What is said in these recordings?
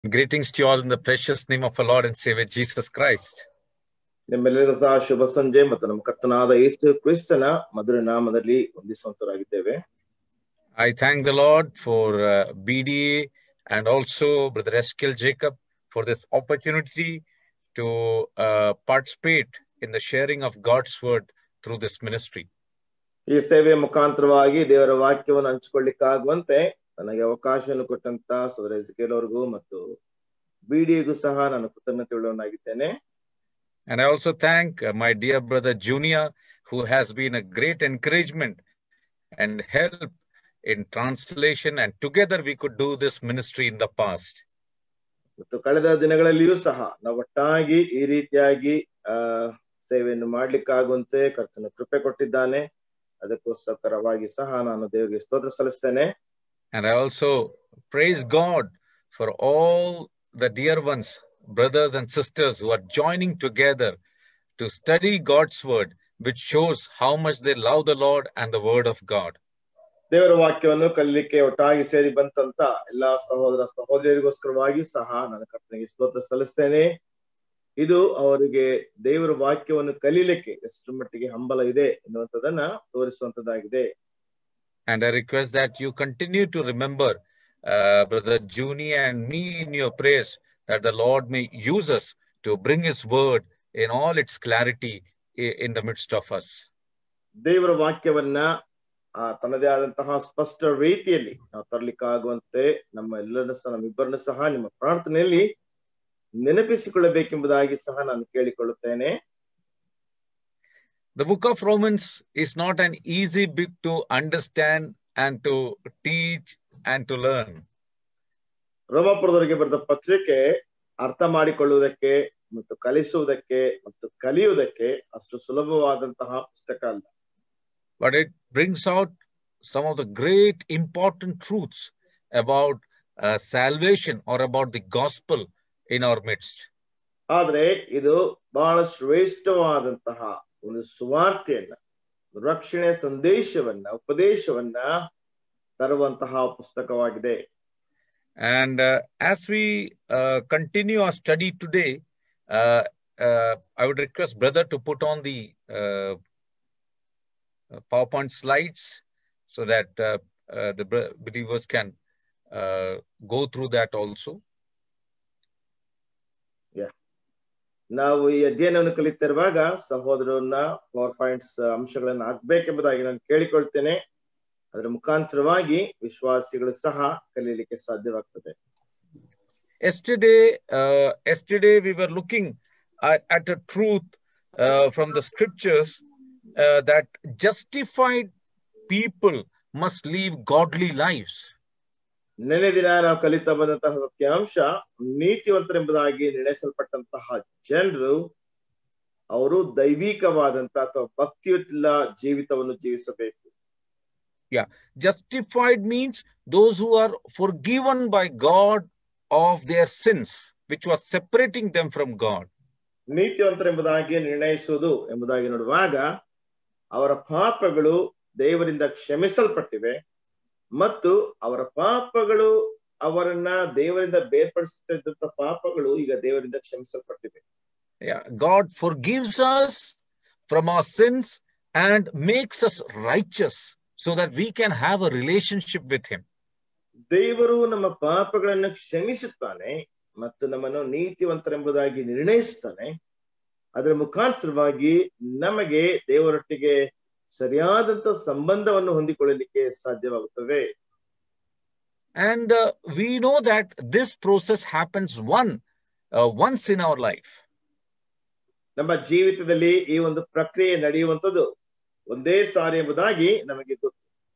Greetings to you all in the precious name of our Lord and Savior Jesus Christ. ನಿಮ್ಮೆಲ್ಲರಿಗೂ ಸಹ ಶುಭ ಸಂಜೆ ಮತ್ತು ನಮ್ಮ ಕರ್ತನಾದ ಯೇಸು ಕ್ರಿಸ್ತನ ಮಧುರ ನಾಮದಲ್ಲಿ ವಂದಿಸುವಂತರಾಗಿದ್ದೇವೆ I thank the Lord for uh, BDA and also Brother Eskil Jacob for this opportunity to uh, participate in the sharing of God's word through this ministry. ಈ ಸೇವೆಯ ಮುಖಾಂತರವಾಗಿ ದೇವರ ವಾಕ್ಯವನ್ನು ಹಂಚಿಕೊಳ್ಳಿಕ್ಕಾಗುವಂತೆ ನನಗೆ ಅವಕಾಶವನ್ನು ಕೊಟ್ಟಂತ ಸದರ ಎಸ್ಕೇಲ್ ಅವ್ರಿಗೂ ಮತ್ತು ಬಿಡಿಗೂ ಸಹ ನಾನು ಕೃತಜ್ಞತೆಯುಳ್ಳವನಾಗಿದ್ದೇನೆ And I also thank uh, my dear brother Junior, who has been a great encouragement and help in translation. And together we could do this ministry in the past. ಮತ್ತು ಕಳೆದ ದಿನಗಳಲ್ಲಿಯೂ ಸಹ ನಾವು ಒಟ್ಟಾಗಿ ಈ ರೀತಿಯಾಗಿ ಆ ಸೇವೆಯನ್ನು ಮಾಡ್ಲಿಕ್ಕಾಗುವಂತೆ ಕರ್ತನ ಕೃಪೆ ಕೊಟ್ಟಿದ್ದಾನೆ ಅದಕ್ಕೋಸ್ಕರವಾಗಿ ಸಹ ನಾನು ದೇವರಿಗೆ ಸ್ತೋತ್ರ ಸಲ್ಲಿಸ್ತೇನೆ And I also praise God for all the dear ones, brothers and sisters who are joining together to study God's word, which shows how much they love the Lord and the word of God. ದೇವರ ವಾಕ್ಯವನ್ನು ಕಲಿಲಿಕ್ಕೆ ಒಟ್ಟಾಗಿ ಸೇರಿ ಬಂತಂತ ಎಲ್ಲಾ ಸಹೋದರ ಸಹೋದರಿಗೋಸ್ಕರವಾಗಿ ಸಹ ನಾನು ಕರ್ತನಿಗೆ ಸ್ತೋತ್ರ ಸಲ್ಲಿಸ್ತೇನೆ ಇದು ಅವರಿಗೆ ದೇವರ ವಾಕ್ಯವನ್ನು ಕಲೀಲಿಕ್ಕೆ ಎಷ್ಟು ಮಟ್ಟಿಗೆ ಹಂಬಲ ಇದೆ ಎನ್ನುವಂಥದ್ದನ್ನ ತೋರಿಸುವಂತದ್ದಾಗಿದೆ And I request that you continue to remember uh, Brother Juni and me in your prayers that the Lord may use us to bring His word in all its clarity i- in the midst of us. ದೇವರ ವಾಕ್ಯವನ್ನ ಆ ತನ್ನದೇ ಆದಂತಹ ಸ್ಪಷ್ಟ ರೀತಿಯಲ್ಲಿ ನಾವು ತರಲಿಕ್ಕಾಗುವಂತೆ ನಮ್ಮ ಎಲ್ಲರನ್ನು ಸಹ ನಮ್ಮಿಬ್ಬರನ್ನು ಸಹ ನಿಮ್ಮ ಪ್ರಾರ್ಥನೆಯಲ್ಲಿ ನೆನಪಿಸಿಕೊಳ್ಳಬೇಕೆಂಬುದಾಗಿ ಸಹ ನಾನು ಕೇಳಿಕೊಳ್ಳುತ್ತೇನೆ The book of Romans is not an easy book to understand and to teach and to learn. ರೋಮಾಪುರದವರಿಗೆ ಬರೆದ ಪತ್ರಿಕೆ ಅರ್ಥ ಮಾಡಿಕೊಳ್ಳುವುದಕ್ಕೆ ಮತ್ತು ಕಲಿಸುವುದಕ್ಕೆ ಮತ್ತು ಕಲಿಯುವುದಕ್ಕೆ ಅಷ್ಟು ಸುಲಭವಾದಂತಹ ಪುಸ್ತಕ ಅಲ್ಲ but it brings out some of the great important truths about uh, salvation or about the gospel in our midst. ಆದ್ರೆ ಇದು ಬಹಳ ಶ್ರೇಷ್ಠವಾದಂತಹ ಒಂದು ಸುವಾರ್ತೆಯನ್ನ ರಕ್ಷಣೆ ಸಂದೇಶವನ್ನ ಉಪದೇಶವನ್ನ ತರುವಂತಹ ಪುಸ್ತಕವಾಗಿದೆ And uh, as we uh, continue our study today, uh, uh, I would request brother to put on the uh, uh, PowerPoint slides so that uh, uh, the br- believers can uh, go through that also. ನಾವು ಈ ಅಧ್ಯಯನವನ್ನು ಕಲಿತಿರುವಾಗ ಸಹೋದರನ್ನ power points ಅಂಶಗಳನ್ನು ಹಾಕ್ಬೇಕೆಂಬುದಾಗಿ ನಾನು ಕೇಳಿಕೊಳ್ತೇನೆ ಅದರ ಮುಖಾಂತರವಾಗಿ ವಿಶ್ವಾಸಿಗಳು ಸಹ ಕಲೀಲಿಕ್ಕೆ ಸಾಧ್ಯವಾಗ್ತದೆ yesterday uh, yesterday we were looking at, at a truth uh, from the scriptures uh, that justified people must live godly lives ನೆನೆ ದಿನ ನಾವು ಕಲಿತಾ ಬಂದಂತಹ ಸತ್ಯಾಂಶ ನೀತಿವಂತರೆಂಬುದಾಗಿ ನಿರ್ಣಯಿಸಲ್ಪಟ್ಟಂತಹ ಜನರು ಅವರು ದೈವಿಕವಾದಂತಹ ಅಥವಾ ಭಕ್ತಿಯುಳ್ಳ ಜೀವಿತವನ್ನು ಜೀವಿಸಬೇಕು justified means those who are forgiven by god of their sins which was separating them from god ನೀತಿವಂತರೆಂಬುದಾಗಿ ನಿರ್ಣಯಿಸುವುದು ಎಂಬುದಾಗಿ ನೋಡುವಾಗ ಅವರ ಪಾಪಗಳು ದೇವರಿಂದ ಕ್ಷಮಿಸಲ್ಪಟ್ಟಿವೆ ಮತ್ತು ಅವರ ಪಾಪಗಳು ಅವರನ್ನ ದೇವರಿಂದ ಬೇರ್ಪಡಿಸ್ತಾ ಇದ್ದಂತ ಪಾಪಗಳು ಈಗ ದೇವರಿಂದ ಕ್ಷಮಿಸಲ್ಪಟ್ಟಿವೆ yeah god forgives us from our sins and makes us righteous so that we can have a relationship with him ದೇವರು ನಮ್ಮ ಪಾಪಗಳನ್ನು ಕ್ಷಮಿಸುತ್ತಾನೆ ಮತ್ತು ನಮ್ಮನ್ನು ನೀತಿವಂತರೆಂಬುದಾಗಿ ನಿರ್ಣಯಿಸುತ್ತಾನೆ ಅದರ ಮುಖಾಂತರವಾಗಿ ನಮಗೆ ದೇವರೊಟ್ಟಿಗೆ ಸರಿಯಾದಂತ ಸಂಬಂಧವನ್ನು ಹೊಂದಿಕೊಳ್ಳಲಿಕ್ಕೆ ಸಾಧ್ಯವಾಗುತ್ತದೆ and uh, we know that this process happens one uh, once in our life ನಮ್ಮ ಜೀವಿತದಲ್ಲಿ ಈ ಒಂದು ಪ್ರಕ್ರಿಯೆ ನಡೆಯುವಂಥದ್ದು ಒಂದೇ ಸಾರಿ ಎಂಬುದಾಗಿ ನಮಗೆ ಗೊತ್ತು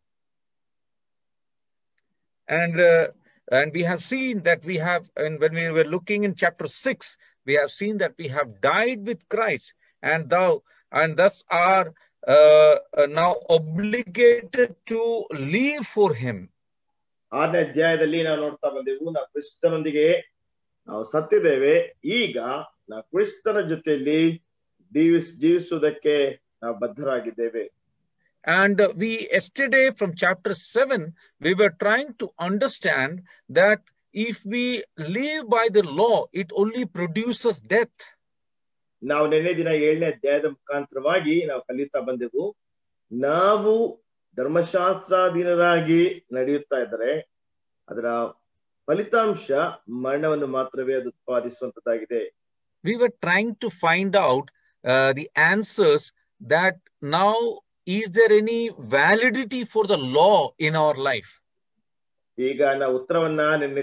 and uh, and we have seen that we have and when we were looking in chapter 6 we have seen that we have died with christ and thou and thus are uh, uh, now obligated to live for him ಆರನೇ ಅಧ್ಯಾಯದಲ್ಲಿ ನಾವು ನೋಡ್ತಾ ಬಂದೆವು ನಾವು ಕ್ರಿಸ್ತನೊಂದಿಗೆ ನಾವು ಸತ್ತಿದ್ದೇವೆ ಈಗ ನಾವು ಕ್ರಿಸ್ತನ ಜೊತೆಯಲ್ಲಿ ಜೀವಿಸ್ ಜೀವಿಸುವುದಕ್ಕೆ ನಾವು ಬದ್ಧರಾಗಿದ್ದೇವೆ And we yesterday from chapter 7, we were trying to understand that if we live by the law, it only produces death. ನಾವು ನಿನ್ನೆ ದಿನ ಏಳನೇ ಅಧ್ಯಾಯದ ಮುಖಾಂತರವಾಗಿ ನಾವು ಕಲಿತಾ ಬಂದೆವು ನಾವು ಧರ್ಮಶಾಸ್ತ್ರಾಧೀನರಾಗಿ ನಡೆಯುತ್ತಾ ಇದ್ದರೆ ಅದರ ಫಲಿತಾಂಶ ಮರಣವನ್ನು ಮಾತ್ರವೇ ಅದು ಉತ್ಪಾದಿಸುವಂತದ್ದಾಗಿದೆ We were trying to find out uh, the answers that now is there any validity for the law in our life? ಈಗ ನಾವು ಉತ್ತರವನ್ನ ನಿನ್ನೆ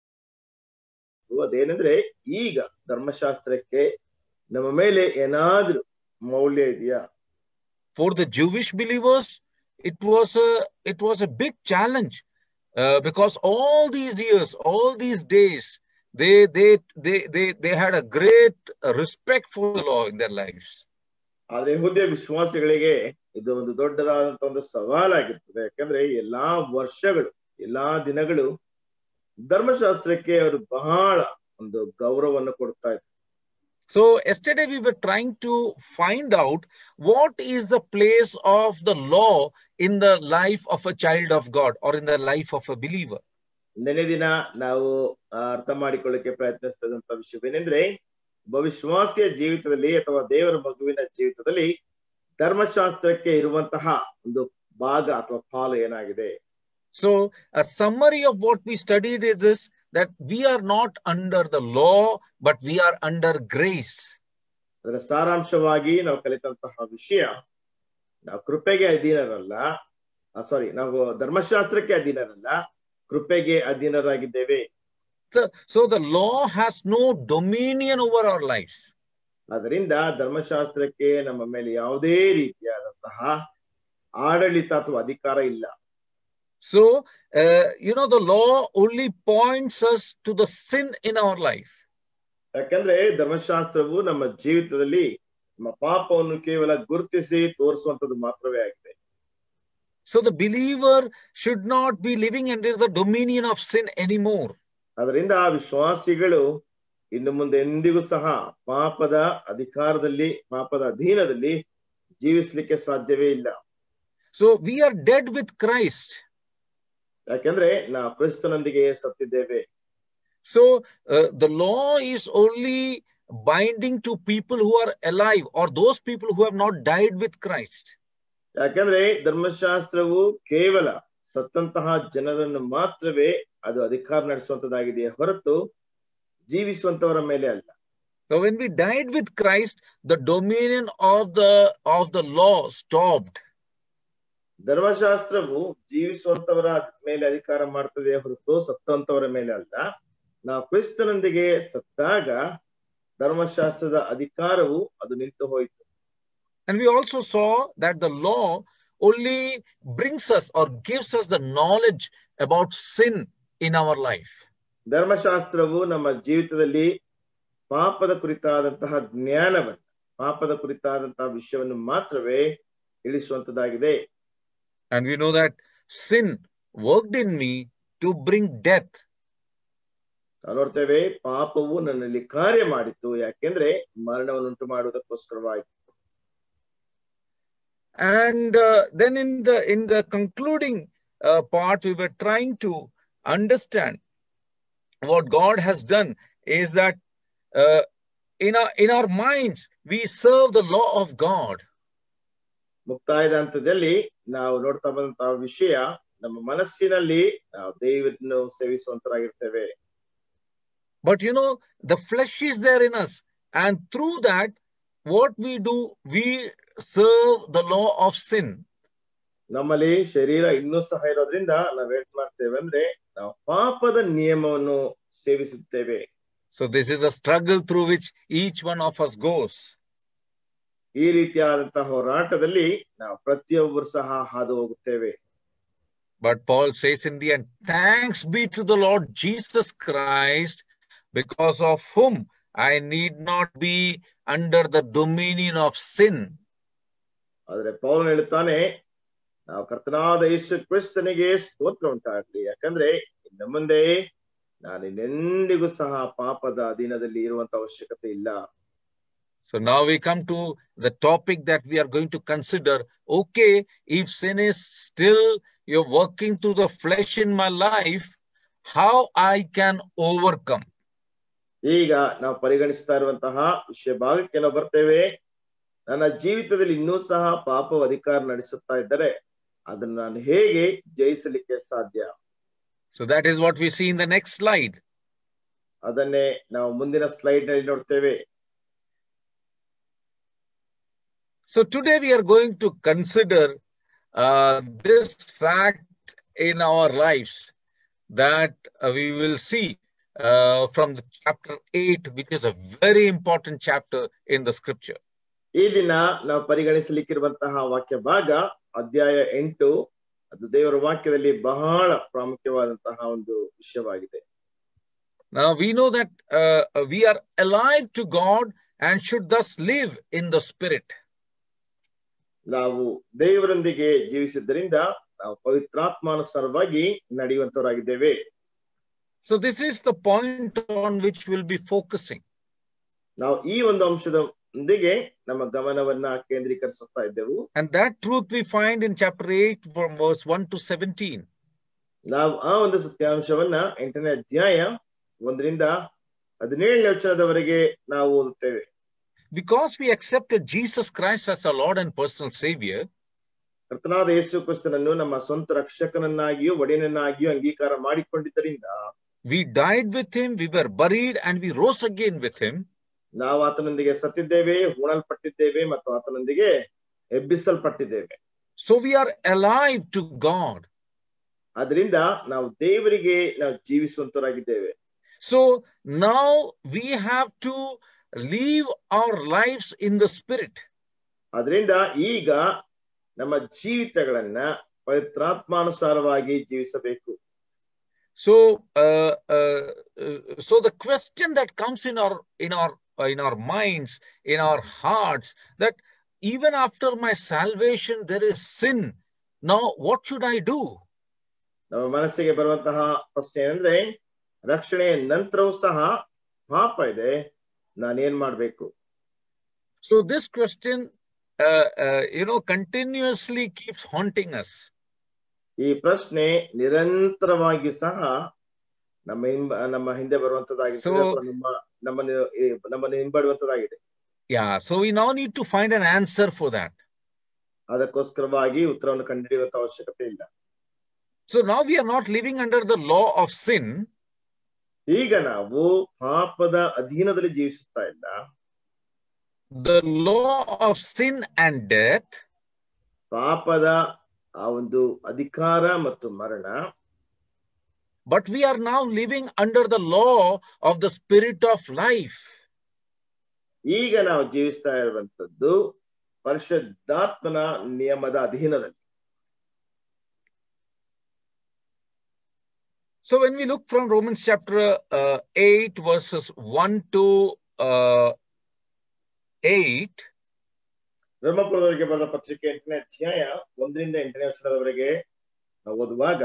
ಅದೇನೆಂದ್ರೆ ಈಗ ಧರ್ಮಶಾಸ್ತ್ರಕ್ಕೆ ನಮ್ಮ ಮೇಲೆ ಏನಾದ್ರೂ ಮೌಲ್ಯ ಇದೆಯಾ For the Jewish believers, it was a it was a big challenge uh, because all these years, all these days, they they they they they had a great respect for the law in their lives. ಆದ್ರೆ ಯಹೂದ್ಯ ವಿಶ್ವಾಸಿಗಳಿಗೆ ಇದು ಒಂದು ದೊಡ್ಡದಾದಂತ ಒಂದು ಸವಾಲಾಗಿರ್ತದೆ ಯಾಕಂದ್ರೆ ಎಲ್ಲಾ ವರ್ಷಗಳು ಎಲ್ಲಾ ದಿನಗಳು ಧರ್ಮಶಾಸ್ತ್ರಕ್ಕೆ ಅವರು ಬಹಳ ಒಂದು ಗೌರವವನ್ನು ಕೊಡ್ತಾ ಇದ್ರು So yesterday we were trying to find out what is the place of the law in the life of a child of God or in the life of a believer. ನೆನೆ ದಿನ ನಾವು ಆ, ಅರ್ಥ ಮಾಡಿಕೊಳ್ಳಕ್ಕೆ ಪ್ರಯತ್ನಿಸ್ತದಂತ ವಿಷಯವೇನೆಂದ್ರೆ ಒಬ್ಬ ವಿಶ್ವಾಸಿಯ ಜೀವಿತದಲ್ಲಿ ಅಥವಾ ದೇವರ ಮಗುವಿನ ಜೀವಿತದಲ್ಲಿ ಧರ್ಮಶಾಸ್ತ್ರಕ್ಕೆ ಇರುವಂತಹ ಒಂದು ಭಾಗ ಅಥವಾ ಪಾಲು ಏನಾಗಿದೆ So a summary of what we studied is this that we are not under the law, but we are under grace. ಅದರ ಸಾರಾಂಶವಾಗಿ ನಾವು ಕಲಿತಂತಹ ವಿಷಯ ನಾವು ಕೃಪೆಗೆ ಅಧೀನರಲ್ಲ ಸಾರಿ ನಾವು ಧರ್ಮಶಾಸ್ತ್ರಕ್ಕೆ ಅಧೀನರಲ್ಲ ಕೃಪೆಗೆ ಅಧೀನರಾಗಿದ್ದೇವೆ So, so the law has no dominion over our lives. ಅದರಿಂದ ಧರ್ಮಶಾಸ್ತ್ರಕ್ಕೆ ನಮ್ಮ ಮೇಲೆ ಯಾವುದೇ ರೀತಿಯಾದಂತಹ ಆಡಳಿತ ಅಥವಾ ಅಧಿಕಾರ ಇಲ್ಲ So, uh, you know, the law only points us to the sin in our life. ಯಾಕಂದ್ರೆ ಧರ್ಮಶಾಸ್ತ್ರವು ನಮ್ಮ ಜೀವಿತದಲ್ಲಿ ನಮ್ಮ ಪಾಪವನ್ನು ಕೇವಲ ಗುರುತಿಸಿ ತೋರಿಸುವಂತದ್ದು ಮಾತ್ರವೇ ಆಗಿದೆ So the believer should not be living under the dominion of sin anymore. ಅದರಿಂದ ಆ ವಿಶ್ವಾಸಿಗಳು ಇನ್ನು ಮುಂದೆ ಎಂದಿಗೂ ಸಹ ಪಾಪದ ಅಧಿಕಾರದಲ್ಲಿ ಪಾಪದ ಅಧೀನದಲ್ಲಿ ಜೀವಿಸ್ಲಿಕ್ಕೆ ಸಾಧ್ಯವೇ ಇಲ್ಲ So we are dead with Christ. ಯಾಕಂದ್ರೆ ನಾವು ಕ್ರಿಸ್ತನೊಂದಿಗೆ ಸತ್ತಿದ್ದೇವೆ So uh, the law is only binding to people who are alive or those people who have not died with Christ. ಯಾಕಂದ್ರೆ ಧರ್ಮಶಾಸ್ತ್ರವು ಕೇವಲ ಸತ್ತಂತಹ ಜನರನ್ನು ಮಾತ್ರವೇ ಅದು ಅಧಿಕಾರ ನಡೆಸುವಂತದ್ದಾಗಿದೆಯೇ ಹೊರತು ಜೀವಿಸುವಂತವರ ಮೇಲೆ ಅಲ್ಲ So when we died with Christ, the dominion of the of the law stopped. ಧರ್ಮಶಾಸ್ತ್ರವು ಜೀವಿಸುವಂತವರ ಮೇಲೆ ಅಧಿಕಾರ ಮಾಡ್ತದೆ ಹೊರತು ಸತ್ತಂತವರ ಮೇಲೆ ಅಲ್ಲ ನಾವು ಕ್ರಿಸ್ತನೊಂದಿಗೆ ಸತ್ತಾಗ ಧರ್ಮಶಾಸ್ತ್ರದ ಅಧಿಕಾರವು ಅದು ನಿಂತು ಹೋಯಿತು And we also saw that the law only brings us or gives us the knowledge about sin in our life. ಧರ್ಮಶಾಸ್ತ್ರವು ನಮ್ಮ ಜೀವಿತದಲ್ಲಿ ಪಾಪದ ಕುರಿತಾದಂತಹ ಜ್ಞಾನವನ್ನು ಪಾಪದ ಕುರಿತಾದಂತಹ ವಿಷಯವನ್ನು ಮಾತ್ರವೇ ಇಳಿಸುವಂತದ್ದಾಗಿದೆ And we know that sin worked in me to bring death. ನಾವು ನೋಡ್ತೇವೆ ಪಾಪವು ನನ್ನಲ್ಲಿ ಕಾರ್ಯ ಮಾಡಿತು ಯಾಕೆಂದ್ರೆ ಮರಣವನ್ನುಂಟು ಮಾಡುವುದಕ್ಕೋಸ್ಕರವಾಗಿ And uh, then in the in the concluding uh, part, we were trying to understand what God has done is that uh, in our in our minds we serve the law of God. ಮುಕ್ತಾಯದ ಹಂತದಲ್ಲಿ ನಾವು ನೋಡ್ತಾ ಬಂದಂತಹ ವಿಷಯ ನಮ್ಮ ಮನಸ್ಸಿನಲ್ಲಿ ನಾವು ದೇವರನ್ನು ಸೇವಿಸುವಂತರಾಗಿರ್ತೇವೆ But you know, the flesh is there in us, and through that, what we do, we serve the law of sin. ನಮ್ಮಲ್ಲಿ ಶರೀರ ಇನ್ನೂ ಸಹ ಇರೋದ್ರಿಂದ ನಾವ್ ಏನ್ ಮಾಡ್ತೇವೆ ಅಂದ್ರೆ ನಾವು ಪಾಪದ ನಿಯಮವನ್ನು ಸೇವಿಸುತ್ತೇವೆ So this is a struggle through which each one of us goes. ಈ ರೀತಿಯಾದಂತಹ ಹೋರಾಟದಲ್ಲಿ ನಾವು ಪ್ರತಿಯೊಬ್ಬರು ಸಹ ಹಾದು ಹೋಗುತ್ತೇವೆ But Paul says in the end, thanks be to the Lord Jesus Christ, because of whom I need not be under the dominion of sin. ಆದ್ರೆ Paul ಹೇಳುತ್ತಾನೆ ನಾವು ಕರ್ತನಾದ ಯೇಸು ಕ್ರಿಸ್ತನಿಗೆ ಸ್ತೋತ್ರ ಉಂಟಾಗ್ಲಿ ಯಾಕಂದ್ರೆ ಇನ್ನು ಮುಂದೆ ನಾನು ಇನ್ನೆಂದಿಗೂ ಸಹ ಪಾಪದ ಅಧೀನದಲ್ಲಿ ಇರುವಂತ ಅವಶ್ಯಕತೆ ಇಲ್ಲ So now we come to the topic that we are going to consider. Okay, if sin is still you're working through the flesh in my life, how I can overcome. ಈಗ ನಾವು ಪರಿಗಣಿಸ್ತಾ ಇರುವಂತಹ ವಿಷಯ ಭಾಗಕ್ಕೆ ನಾವು ಬರ್ತೇವೆ ನನ್ನ ಜೀವಿತದಲ್ಲಿ ಇನ್ನೂ ಸಹ ಪಾಪವು ಅಧಿಕಾರ ನಡೆಸುತ್ತಾ ಇದ್ದರೆ ಅದನ್ನು ನಾನು ಹೇಗೆ ಜಯಿಸಲಿಕ್ಕೆ ಸಾಧ್ಯ So that is what we see in the next slide. ಅದನ್ನೇ ನಾವು ಮುಂದಿನ ಸ್ಲೈಡ್ ನಲ್ಲಿ ನೋಡ್ತೇವೆ So today we are going to consider uh, this fact in our lives that uh, we will see uh, from the chapter 8, which is a very important chapter in the scripture. ಈ ದಿನ ನಾವು ಪರಿಗಣಿಸಲಿಕ್ಕಿರುವಂತಹ ವಾಕ್ಯ ಭಾಗ ಅಧ್ಯಾಯ ಎಂಟು ಅದು ದೇವರ ವಾಕ್ಯದಲ್ಲಿ ಬಹಳ ಪ್ರಾಮುಖ್ಯವಾದಂತಹ ಒಂದು ವಿಷಯವಾಗಿದೆ Now we know that uh, we are alive to God and should thus live in the spirit. ನಾವು ದೇವರೊಂದಿಗೆ ಜೀವಿಸಿದ್ದರಿಂದ ನಾವು ಪವಿತ್ರಾತ್ಮಾನುಸಾರವಾಗಿ ನಡೆಯುವಂತವರಾಗಿದ್ದೇವೆ So this is the point on which we'll be focusing. ನಾವು ಈ ಒಂದು ಅಂಶದೊಂದಿಗೆ ನಮ್ಮ ಗಮನವನ್ನ ಕೇಂದ್ರೀಕರಿಸುತ್ತಾ ಇದ್ದೆವು And that truth we find in chapter 8, from verse 1 to 17. ನಾವು ಆ ಒಂದು ಸತ್ಯಾಂಶವನ್ನ ಎಂಟನೇ ಅಧ್ಯಾಯ ಒಂದರಿಂದ ಹದಿನೇಳನೇ ವಚನದವರೆಗೆ ನಾವು ಓದುತ್ತೇವೆ Because we accepted Jesus Christ as our Lord and personal Savior, ಕರ್ತನಾದ ಯೇಸು ಕ್ರಿಸ್ತನನ್ನು ನಮ್ಮ ಸ್ವಂತ ರಕ್ಷಕನನ್ನಾಗಿಯೂ ಒಡೆಯನನ್ನಾಗಿಯೂ ಅಂಗೀಕಾರ ಮಾಡಿಕೊಂಡಿದ್ದರಿಂದ we died with Him, we were buried, and we rose again with Him. ನಾವು ಆತನೊಂದಿಗೆ ಸತ್ತಿದ್ದೇವೆ ಹೂಣಲ್ಪಟ್ಟಿದ್ದೇವೆ ಮತ್ತು ಆತನೊಂದಿಗೆ ಎಬ್ಬಿಸಲ್ಪಟ್ಟಿದ್ದೇವೆ So we are alive to God. ಆದ್ರಿಂದ ನಾವು ದೇವರಿಗೆ ನಾವು ಜೀವಿಸುವಂತವರಾಗಿದ್ದೇವೆ So now we have to live our lives in the Spirit. ಆದ್ರಿಂದ ಈಗ ನಮ್ಮ ಜೀವಿತಗಳನ್ನ ಪವಿತ್ರಾತ್ಮಾನುಸಾರವಾಗಿ ಜೀವಿಸಬೇಕು So, uh, uh, uh, so the question that comes in our in our uh, in our minds, in our hearts, that even after my salvation there is sin. Now, what should I do? ನಮ್ಮ ಮನಸ್ಸಿಗೆ ಬರುವಂತಹ ಪ್ರಶ್ನೆ ಏನಂದ್ರೆ ರಕ್ಷಣೆಯ ನಂತರವೂ ಸಹ ಪಾಪ ಇದೆ ನಾನೇನ್ ಮಾಡ್ಬೇಕು So this question, uh, uh, you know, continuously keeps haunting us. ಈ ಪ್ರಶ್ನೆ ನಿರಂತರವಾಗಿ ಸಹ ನಮ್ಮ ಹಿಂಬ ನಮ್ಮ ಹಿಂದೆ ಬರುವಂತದ್ದಾಗಿದೆ So- ಅಥವಾ ನಮ್ಮ ನಮ್ಮನ್ನು ಈ- ನಮ್ಮನ್ನು ಹಿಂಬಡುವಂತದ್ದಾಗಿದೆ Yeah. So we now need to find an answer for that. ಅದಕ್ಕೋಸ್ಕರವಾಗಿ ಉತ್ತರವನ್ನು ಕಂಡುಹಿಡಿಯುವಂತ ಅವಶ್ಯಕತೆ ಇಲ್ಲ So now we are not living under the law of sin, ಈಗ ನಾವು ಪಾಪದ ಅಧೀನದಲ್ಲಿ ಜೀವಿಸುತ್ತಾ ಇಲ್ಲ the law of sin and death, ಪಾಪದ ಆ ಒಂದು ಅಧಿಕಾರ ಮತ್ತು ಮರಣ but we are now living under the law of the spirit of life. ಈಗ ನಾವು ಜೀವಿಸ್ತಾ ಇರುವಂತದ್ದು ಪರಿಶುದ್ಧಾತ್ಮನ ನಿಯಮದ ಅಧೀನದಲ್ಲಿ So when we look from Romans chapter uh, 8, verses 1 to uh, 8, ಧರ್ಮಪುರದವರಿಗೆ ಬರೆದ ಪತ್ರಿಕೆ ಎಂಟನೇ ಅಧ್ಯಾಯ ಒಂದರಿಂದ ಎಂಟನೇ ವರ್ಷದವರೆಗೆ ನಾವು ಓದುವಾಗ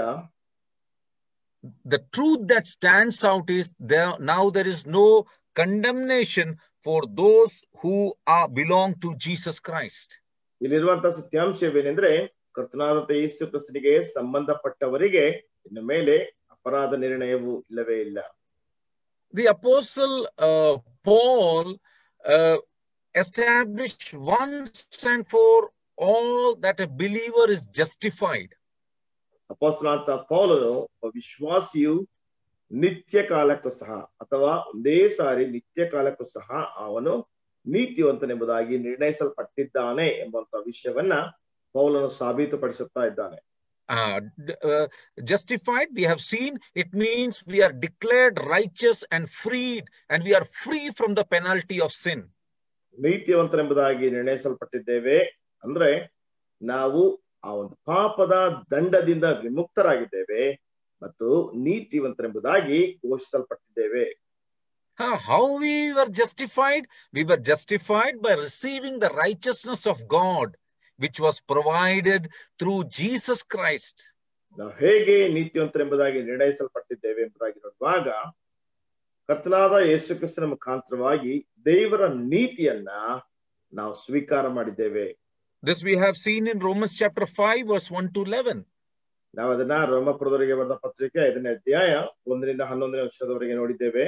the truth that stands out is there now there is no condemnation for those who are belong to Jesus Christ. ಇಲ್ಲಿರುವಂತಹ ಸತ್ಯಾಂಶವೇನೆಂದ್ರೆ ಕರ್ತನಾದಂತ ಯೇಸು ಕ್ರಿಸ್ತನಿಗೆ ಸಂಬಂಧಪಟ್ಟವರಿಗೆ ಇನ್ನು ಮೇಲೆ ಅಪರಾಧ ನಿರ್ಣಯವು ಇಲ್ಲವೇ ಇಲ್ಲ The apostle uh, Paul uh, established once and for all that a believer is justified. ಅಪೋಸ್ತನಾಂತ ಪೌಲನು ಒಬ್ಬ ವಿಶ್ವಾಸಿಯು ನಿತ್ಯ ಕಾಲಕ್ಕೂ ಸಹ ಅಥವಾ ಒಂದೇ ಸಾರಿ ನಿತ್ಯ ಕಾಲಕ್ಕೂ ಸಹ ಅವನು ನೀತಿವಂತನೆಂಬುದಾಗಿ ನಿರ್ಣಯಿಸಲ್ಪಟ್ಟಿದ್ದಾನೆ ಎಂಬಂತ ವಿಷಯವನ್ನ ಪೌಲನು ಸಾಬೀತುಪಡಿಸುತ್ತಾ ಇದ್ದಾನೆ Uh, d- uh, justified, we have seen, it means we are declared righteous and freed, and we are free from the penalty of sin. ನೀತಿವಂತನೆಂಬುದಾಗಿ ನಿರ್ಣಯಿಸಲ್ಪಟ್ಟಿದ್ದೇವೆ ಅಂದ್ರೆ ನಾವು ಆ ಒಂದು ಪಾಪದ ದಂಡದಿಂದ ವಿಮುಕ್ತರಾಗಿದ್ದೇವೆ ಮತ್ತು ನೀತಿವಂತರೆಂಬುದಾಗಿ ಘೋಷಿಸಲ್ಪಟ್ಟಿದ್ದೇವೆ Huh, how we were justified? We were justified by receiving the righteousness of God, which was provided through Jesus Christ. ನಾವು ಹೇಗೆ ನೀತಿವಂತರೆಂಬುದಾಗಿ ನಿರ್ಣಯಿಸಲ್ಪಟ್ಟಿದ್ದೇವೆ ಎಂಬುದಾಗಿ ನೋಡುವಾಗ ಕರ್ತನಾದ ಯೇಸು ಕ್ರಿಸ್ತನ ಮುಖಾಂತರವಾಗಿ ದೇವರ ನೀತಿಯನ್ನ ನಾವು ಸ್ವೀಕಾರ ಮಾಡಿದ್ದೇವೆ This we have seen in Romans chapter 5, verse 1 to 11. ನಾವು ಅದನ್ನ ರೋಮಪುರದವರಿಗೆ ಬರೆದ ಪತ್ರಿಕೆ ಐದನೇ ಅಧ್ಯಾಯ ಒಂದರಿಂದ ಹನ್ನೊಂದನೇ ವರ್ಷದವರೆಗೆ ನೋಡಿದ್ದೇವೆ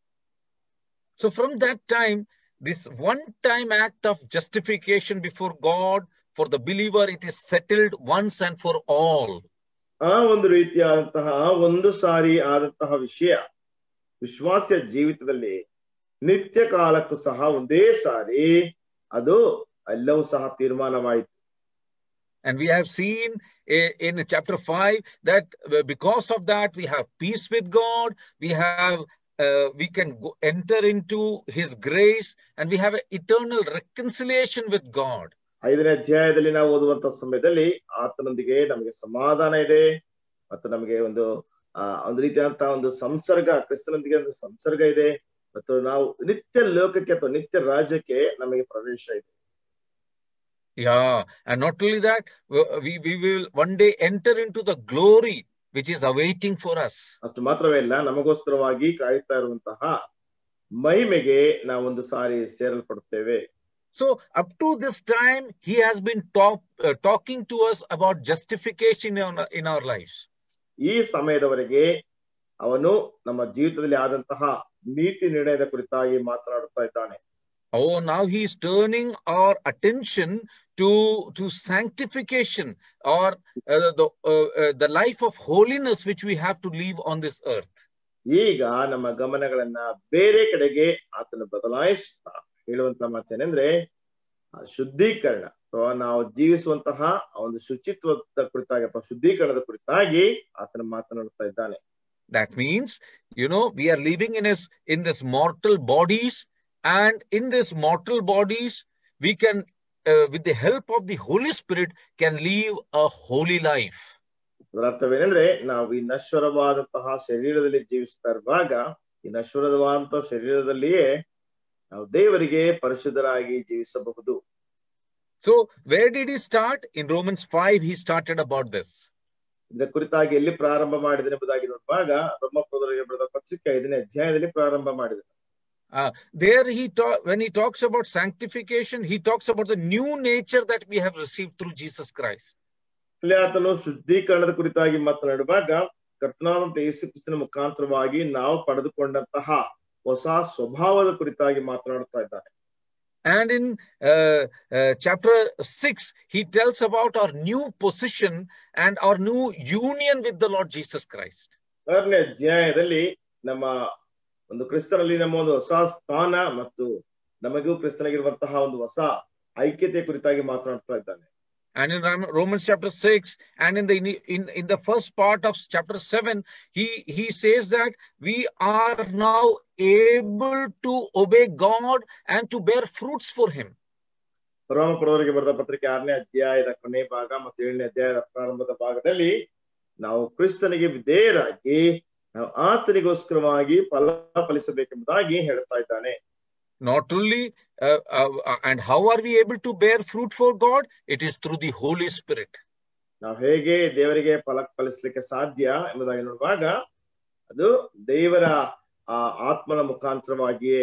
So from that time, this one-time act of justification before God for the believer, it is settled once and for all. ಆ ಒಂದು ರೀತಿಯಾದಂತಹ ಒಂದು ಸಾರಿ ಆದಂತಹ ವಿಷಯ ವಿಶ್ವಾಸಿಯ ಜೀವಿತದಲ್ಲಿ ನಿತ್ಯ ಕಾಲಕ್ಕೂ ಸಹ ಒಂದೇ ಸಾರಿ ಅದು ಎಲ್ಲವೂ ಸಹ ತೀರ್ಮಾನವಾಯಿತು And we have seen i- in chapter 5 that uh, because of that, we have peace with God, we have uh, we can go, enter into his grace and we have an eternal reconciliation with God. ಐದನೇ ಅಧ್ಯಾಯದಲ್ಲಿ ನಾವು ಓದುವಂತ ಸಮಯದಲ್ಲಿ ಆತನೊಂದಿಗೆ ನಮಗೆ ಸಮಾಧಾನ ಇದೆ ಮತ್ತು ನಮಗೆ ಒಂದು ಆ ಒಂದು ರೀತಿಯಾದಂತಹ ಒಂದು ಸಂಸರ್ಗ ಕ್ರಿಸ್ತನೊಂದಿಗೆ ಒಂದು ಸಂಸರ್ಗ ಇದೆ ಮತ್ತು ನಾವು ನಿತ್ಯ ಲೋಕಕ್ಕೆ ಅಥವಾ ನಿತ್ಯ ರಾಜ್ಯಕ್ಕೆ ನಮಗೆ ಪ್ರವೇಶ ಇದೆ Yeah, and not only that, w- we, we will one day enter into the glory which is awaiting for us. ಅಷ್ಟು ಮಾತ್ರವೇ ಇಲ್ಲ ನಮಗೋಸ್ಕರವಾಗಿ ಕಾಯುತ್ತಾ ಇರುವಂತಹ ಮಹಿಮೆಗೆ ನಾವೊಂದು ಸಾರಿ ಸೇರಲ್ಪಡುತ್ತೇವೆ So up to this time, he has been talk, uh, talking to us about justification in our, in our lives. ಈ ಸಮಯದವರೆಗೆ ಅವನು ನಮ್ಮ ಜೀವಿತದಲ್ಲಿ ಆದಂತಹ ನೀತಿ ನಿರ್ಣಯದ ಕುರಿತಾಗಿ ಮಾತನಾಡುತ್ತಾ ಇದ್ದಾನೆ Oh, now he is turning our attention to to sanctification or uh, the uh, uh, the life of holiness which we have to live on this earth. ಈಗ ನಮ್ಮ ಗಮನಗಳನ್ನ ಬೇರೆ ಕಡೆಗೆ ಆತನ ಬದಲಾಯಿಸ್ತಾ ಹೇಳುವಂತ ಮಾತೇನೆಂದ್ರೆ ಆ ಶುದ್ಧೀಕರಣ ಅಥವಾ ನಾವು ಜೀವಿಸುವಂತಹ ಆ ಒಂದು ಶುಚಿತ್ವದ ಕುರಿತಾಗಿ ಅಥವಾ ಶುದ್ಧೀಕರಣದ ಕುರಿತಾಗಿ ಆತನ ಮಾತನಾಡುತ್ತಾ ಇದ್ದಾನೆ That means, you know, we are living in this in this mortal bodies, and in this mortal bodies, we can, uh, with the help of the Holy Spirit, can live a holy life. ಅದರ ಅರ್ಥವೇನೆಂದ್ರೆ ನಾವು ಈ ನಶ್ವರವಾದಂತಹ ಶರೀರದಲ್ಲಿ ಜೀವಿಸ್ತಾ ಇರುವಾಗ ಈ ನಶ್ವರವಾದಂತಹ ಶರೀರದಲ್ಲಿಯೇ ನಾವು ದೇವರಿಗೆ ಪರಿಶುದ್ಧರಾಗಿ ಜೀವಿಸಬಹುದು So, where did he start? In Romans 5, he started about this. ಇದರ ಕುರಿತಾಗಿ ಎಲ್ಲಿ ಪ್ರಾರಂಭ ಮಾಡಿದ ಎಂಬುದಾಗಿ ನೋಡುವಾಗ ಬ್ರಹ್ಮಪುರದವರಿಗೆ ಬರೆದ ಪತ್ರಿಕೆ ಐದನೇ ಅಧ್ಯಾಯದಲ್ಲಿ ಪ್ರಾರಂಭ ಮಾಡಿದ Uh, there, he ta- when he talks about sanctification, he talks about the new nature that we have received through Jesus Christ. ಅಲ್ಲಿ ಆತನು ಶುದ್ಧೀಕರಣದ ಕುರಿತಾಗಿ ಮಾತನಾಡುವಾಗ ಕರ್ತನಾದಂತ ಯೇಸು ಕ್ರಿಸ್ತನ ಮುಖಾಂತರವಾಗಿ ನಾವು ಪಡೆದುಕೊಂಡಂತಹ ಹೊಸ ಸ್ವಭಾವದ ಕುರಿತಾಗಿ ಮಾತನಾಡುತ್ತಾ ಇದ್ದಾನೆ And in uh, uh, chapter 6, he tells about our new position and our new union with the Lord Jesus Christ. ಆರನೇ ಅಧ್ಯಾಯದಲ್ಲಿ ನಮ್ಮ ಒಂದು ಕ್ರಿಸ್ತನಲ್ಲಿ ನಮ್ಮ ಒಂದು ಹೊಸ ಸ್ಥಾನ ಮತ್ತು ನಮಗೂ ಕ್ರಿಸ್ತನಿಗಿರುವಂತಹ ಒಂದು ಹೊಸ ಐಕ್ಯತೆ ಕುರಿತಾಗಿ ಮಾತನಾಡ್ತಾ ಇದ್ದಾನೆ And in Rom- Romans chapter 6 and in the in, in the first part of chapter 7, he, he says that we are now able to obey God and to bear fruits for him. ರೋಮಪುರದವರಿಗೆ ಬರೆದ ಪತ್ರಿಕೆ ಆರನೇ ಅಧ್ಯಾಯದ ಕೊನೆ ಭಾಗ ಮತ್ತು ಏಳನೇ ಅಧ್ಯಾಯದ ಪ್ರಾರಂಭದ ಭಾಗದಲ್ಲಿ ನಾವು ಕ್ರಿಸ್ತನಿಗೆ ವಿಧೇಯರಾಗಿ ನಾವು ಆತನಿಗೋಸ್ಕರವಾಗಿ ಫಲ ಫಲಿಸಬೇಕೆಂಬುದಾಗಿ ಹೇಳ್ತಾ ಇದ್ದಾನೆ Not only, uh, uh, and how are we able to bear fruit for God? It is through the Holy Spirit. ನಾವು ಹೇಗೆ ದೇವರಿಗೆ ಫಲ ಫಲಿಸ್ಲಿಕ್ಕೆ ಸಾಧ್ಯ ಎಂಬುದಾಗಿ ನೋಡುವಾಗ ಅದು ದೇವರ ಆ ಆತ್ಮನ ಮುಖಾಂತರವಾಗಿಯೇ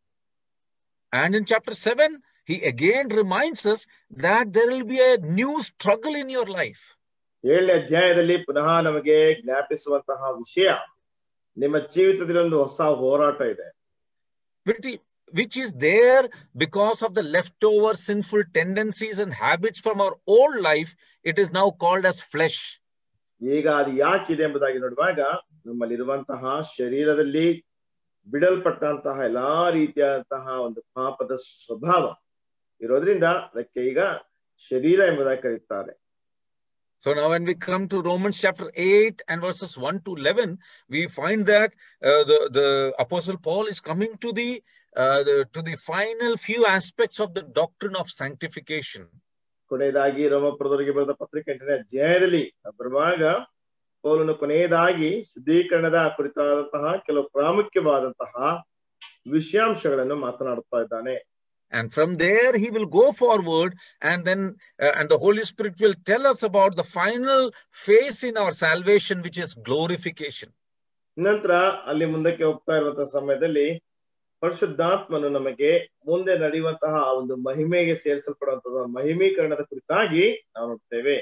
And in chapter 7, he again reminds us that there will be a new struggle in your life. ಏಳನೇ ಅಧ್ಯಾಯದಲ್ಲಿ ಪುನಃ ನಮಗೆ ಜ್ಞಾಪಿಸುವಂತಹ ವಿಷಯ ನಿಮ್ಮ ಜೀವಿತದಲ್ಲಿ ಒಂದು ಹೊಸ ಹೋರಾಟ ಇದೆ which which is there because of the leftover sinful tendencies and habits from our old life. It is now called as flesh. ಈಗ ಅದು ಯಾಕಿದೆ ಎಂಬುದಾಗಿ ನೋಡುವಾಗ ನಮ್ಮಲ್ಲಿರುವಂತಹ ಶರೀರದಲ್ಲಿ ಬಿಡಲ್ಪಟ್ಟಂತಹ ಎಲ್ಲಾ ರೀತಿಯಾದಂತಹ ಒಂದು ಪಾಪದ ಸ್ವಭಾವ ಇರೋದ್ರಿಂದ ಅದಕ್ಕೆ ಈಗ ಶರೀರ ಎಂಬುದಾಗಿ ಕರೀತಾರೆ So now, when we come to Romans chapter 8 and verses 1 to 11, we find that uh, the, the Apostle Paul is coming to the, uh, the to the final few aspects of the doctrine of sanctification. ಕೊನೆಯದಾಗಿ ರೋಮಪುರದವರಿಗೆ ಬರೆದ ಪತ್ರಿಕೆ ಎಂಟನೇ ಅಧ್ಯಾಯದಲ್ಲಿ ಬರುವಾಗ ಪೌಲನು ಕೊನೆಯದಾಗಿ ಶುದ್ಧೀಕರಣದ ಕುರಿತಾದಂತಹ ಕೆಲವು ಪ್ರಾಮುಖ್ಯವಾದಂತಹ ವಿಷಯಾಂಶಗಳನ್ನು ಮಾತನಾಡುತ್ತಾ ಇದ್ದಾನೆ And from there, he will go forward, and then, uh, and the Holy Spirit will tell us about the final phase in our salvation, which is glorification. ನಂತರ ಅಲ್ಲಿ ಮುಂದಕ್ಕೆ ಹೋಗ್ತಾ ಇರುವಂತಹ ಸಮಯದಲ್ಲಿ ಪರಿಶುದ್ಧಾತ್ಮನು ನಮಗೆ ಮುಂದೆ ನಡೆಯುವಂತಹ ಒಂದು ಮಹಿಮೆಗೆ ಸೇರಿಸಲ್ಪಡುವಂತಹ ಮಹಿಮೀಕರಣದ ಕುರಿತಾಗಿ ನಾವು ನೋಡ್ತೇವೆ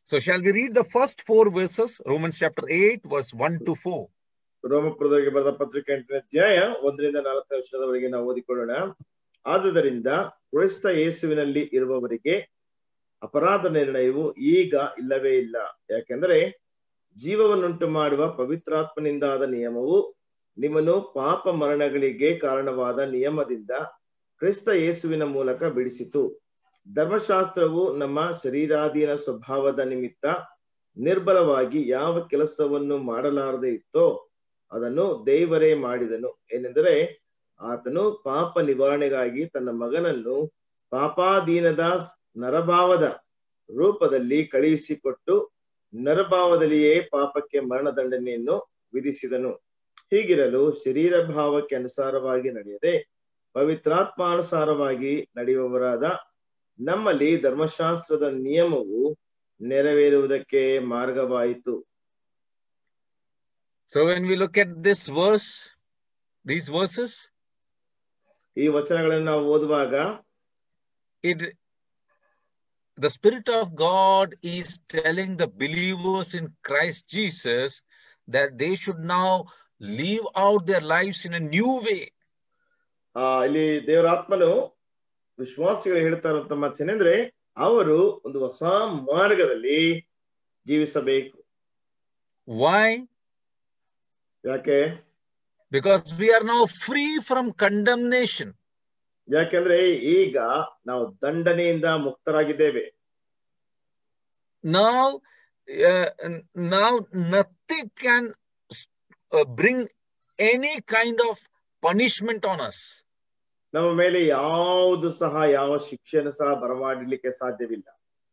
So, shall we read the first four verses? Romans chapter 8, verse 1 to 4. ರೋಮಪುರದವರಿಗೆ ಬರೆದ ಪತ್ರಿಕೆ ಎಂಟನೇ ಅಧ್ಯಾಯ ಒಂದರಿಂದ ನಾಲ್ಕನೇ ವರ್ಷದವರೆಗೆ ನಾವು ಓದಿಕೊಳ್ಳೋಣ ಆದುದರಿಂದ ಕ್ರಿಸ್ತ ಯೇಸುವಿನಲ್ಲಿ ಇರುವವರಿಗೆ ಅಪರಾಧ ನಿರ್ಣಯವು ಈಗ ಇಲ್ಲವೇ ಇಲ್ಲ ಯಾಕೆಂದರೆ ಜೀವವನ್ನುಂಟು ಮಾಡುವ ಪವಿತ್ರಾತ್ಮನಿಂದಾದ ನಿಯಮವು ನಿಮ್ಮನ್ನು ಪಾಪ ಮರಣಗಳಿಗೆ ಕಾರಣವಾದ ನಿಯಮದಿಂದ ಕ್ರಿಸ್ತ ಯೇಸುವಿನ ಮೂಲಕ ಬಿಡಿಸಿತು ಧರ್ಮಶಾಸ್ತ್ರವು ನಮ್ಮ ಶರೀರಾಧೀನ ಸ್ವಭಾವದ ನಿಮಿತ್ತ ನಿರ್ಬಲವಾಗಿ ಯಾವ ಕೆಲಸವನ್ನು ಮಾಡಲಾರದೆ ಇತ್ತೋ ಅದನ್ನು ದೇವರೇ ಮಾಡಿದನು ಏನೆಂದರೆ ಆತನು ಪಾಪ ನಿವಾರಣೆಗಾಗಿ ತನ್ನ ಮಗನನ್ನು ಪಾಪಾಧೀನದ ನರಭಾವದ ರೂಪದಲ್ಲಿ ಕಳುಹಿಸಿಕೊಟ್ಟು ನರಭಾವದಲ್ಲಿಯೇ ಪಾಪಕ್ಕೆ ಮರಣದಂಡನೆಯನ್ನು ವಿಧಿಸಿದನು ಹೀಗಿರಲು ಶರೀರ ಭಾವಕ್ಕೆ ಅನುಸಾರವಾಗಿ ನಡೆಯದೆ ಪವಿತ್ರಾತ್ಮಾನುಸಾರವಾಗಿ ನಡೆಯುವವರಾದ ನಮ್ಮಲ್ಲಿ ಧರ್ಮಶಾಸ್ತ್ರದ ನಿಯಮವು ನೆರವೇರುವುದಕ್ಕೆ ಮಾರ್ಗವಾಯಿತು So, when we look at this verse, these verses, ಈ ವಚನಗಳನ್ನು ನಾವು ಓದುವಾಗ it the Spirit of God is telling the believers in Christ Jesus that they should now live out their lives in a new way. ಆ ಇಲ್ಲಿ ದೇವರ ಆತ್ಮನು ವಿಶ್ವಾಸಿಗಳು ಹೇಳ್ತಾ ಇರುವಂತ ಮಾತೇನೆಂದ್ರೆ ಅವರು ಒಂದು ಹೊಸ ಮಾರ್ಗದಲ್ಲಿ ಜೀವಿಸಬೇಕು Why? ಯಾಕೆ Because we are now free from condemnation. ಯಾಕೆಂದ್ರೆ ಈಗ ನಾವು ದಂಡನೆಯಿಂದ ಮುಕ್ತರಾಗಿದ್ದೇವೆ Now, uh, now nothing can uh, bring any kind of punishment on us. ನಮ್ಮ ಮೇಲೆ ಯಾವುದು ಸಹ ಯಾವ ಶಿಕ್ಷೆಯನ್ನು ಸಹ ಬರಮಾಡಲಿಕ್ಕೆ ಸಾಧ್ಯವಿಲ್ಲ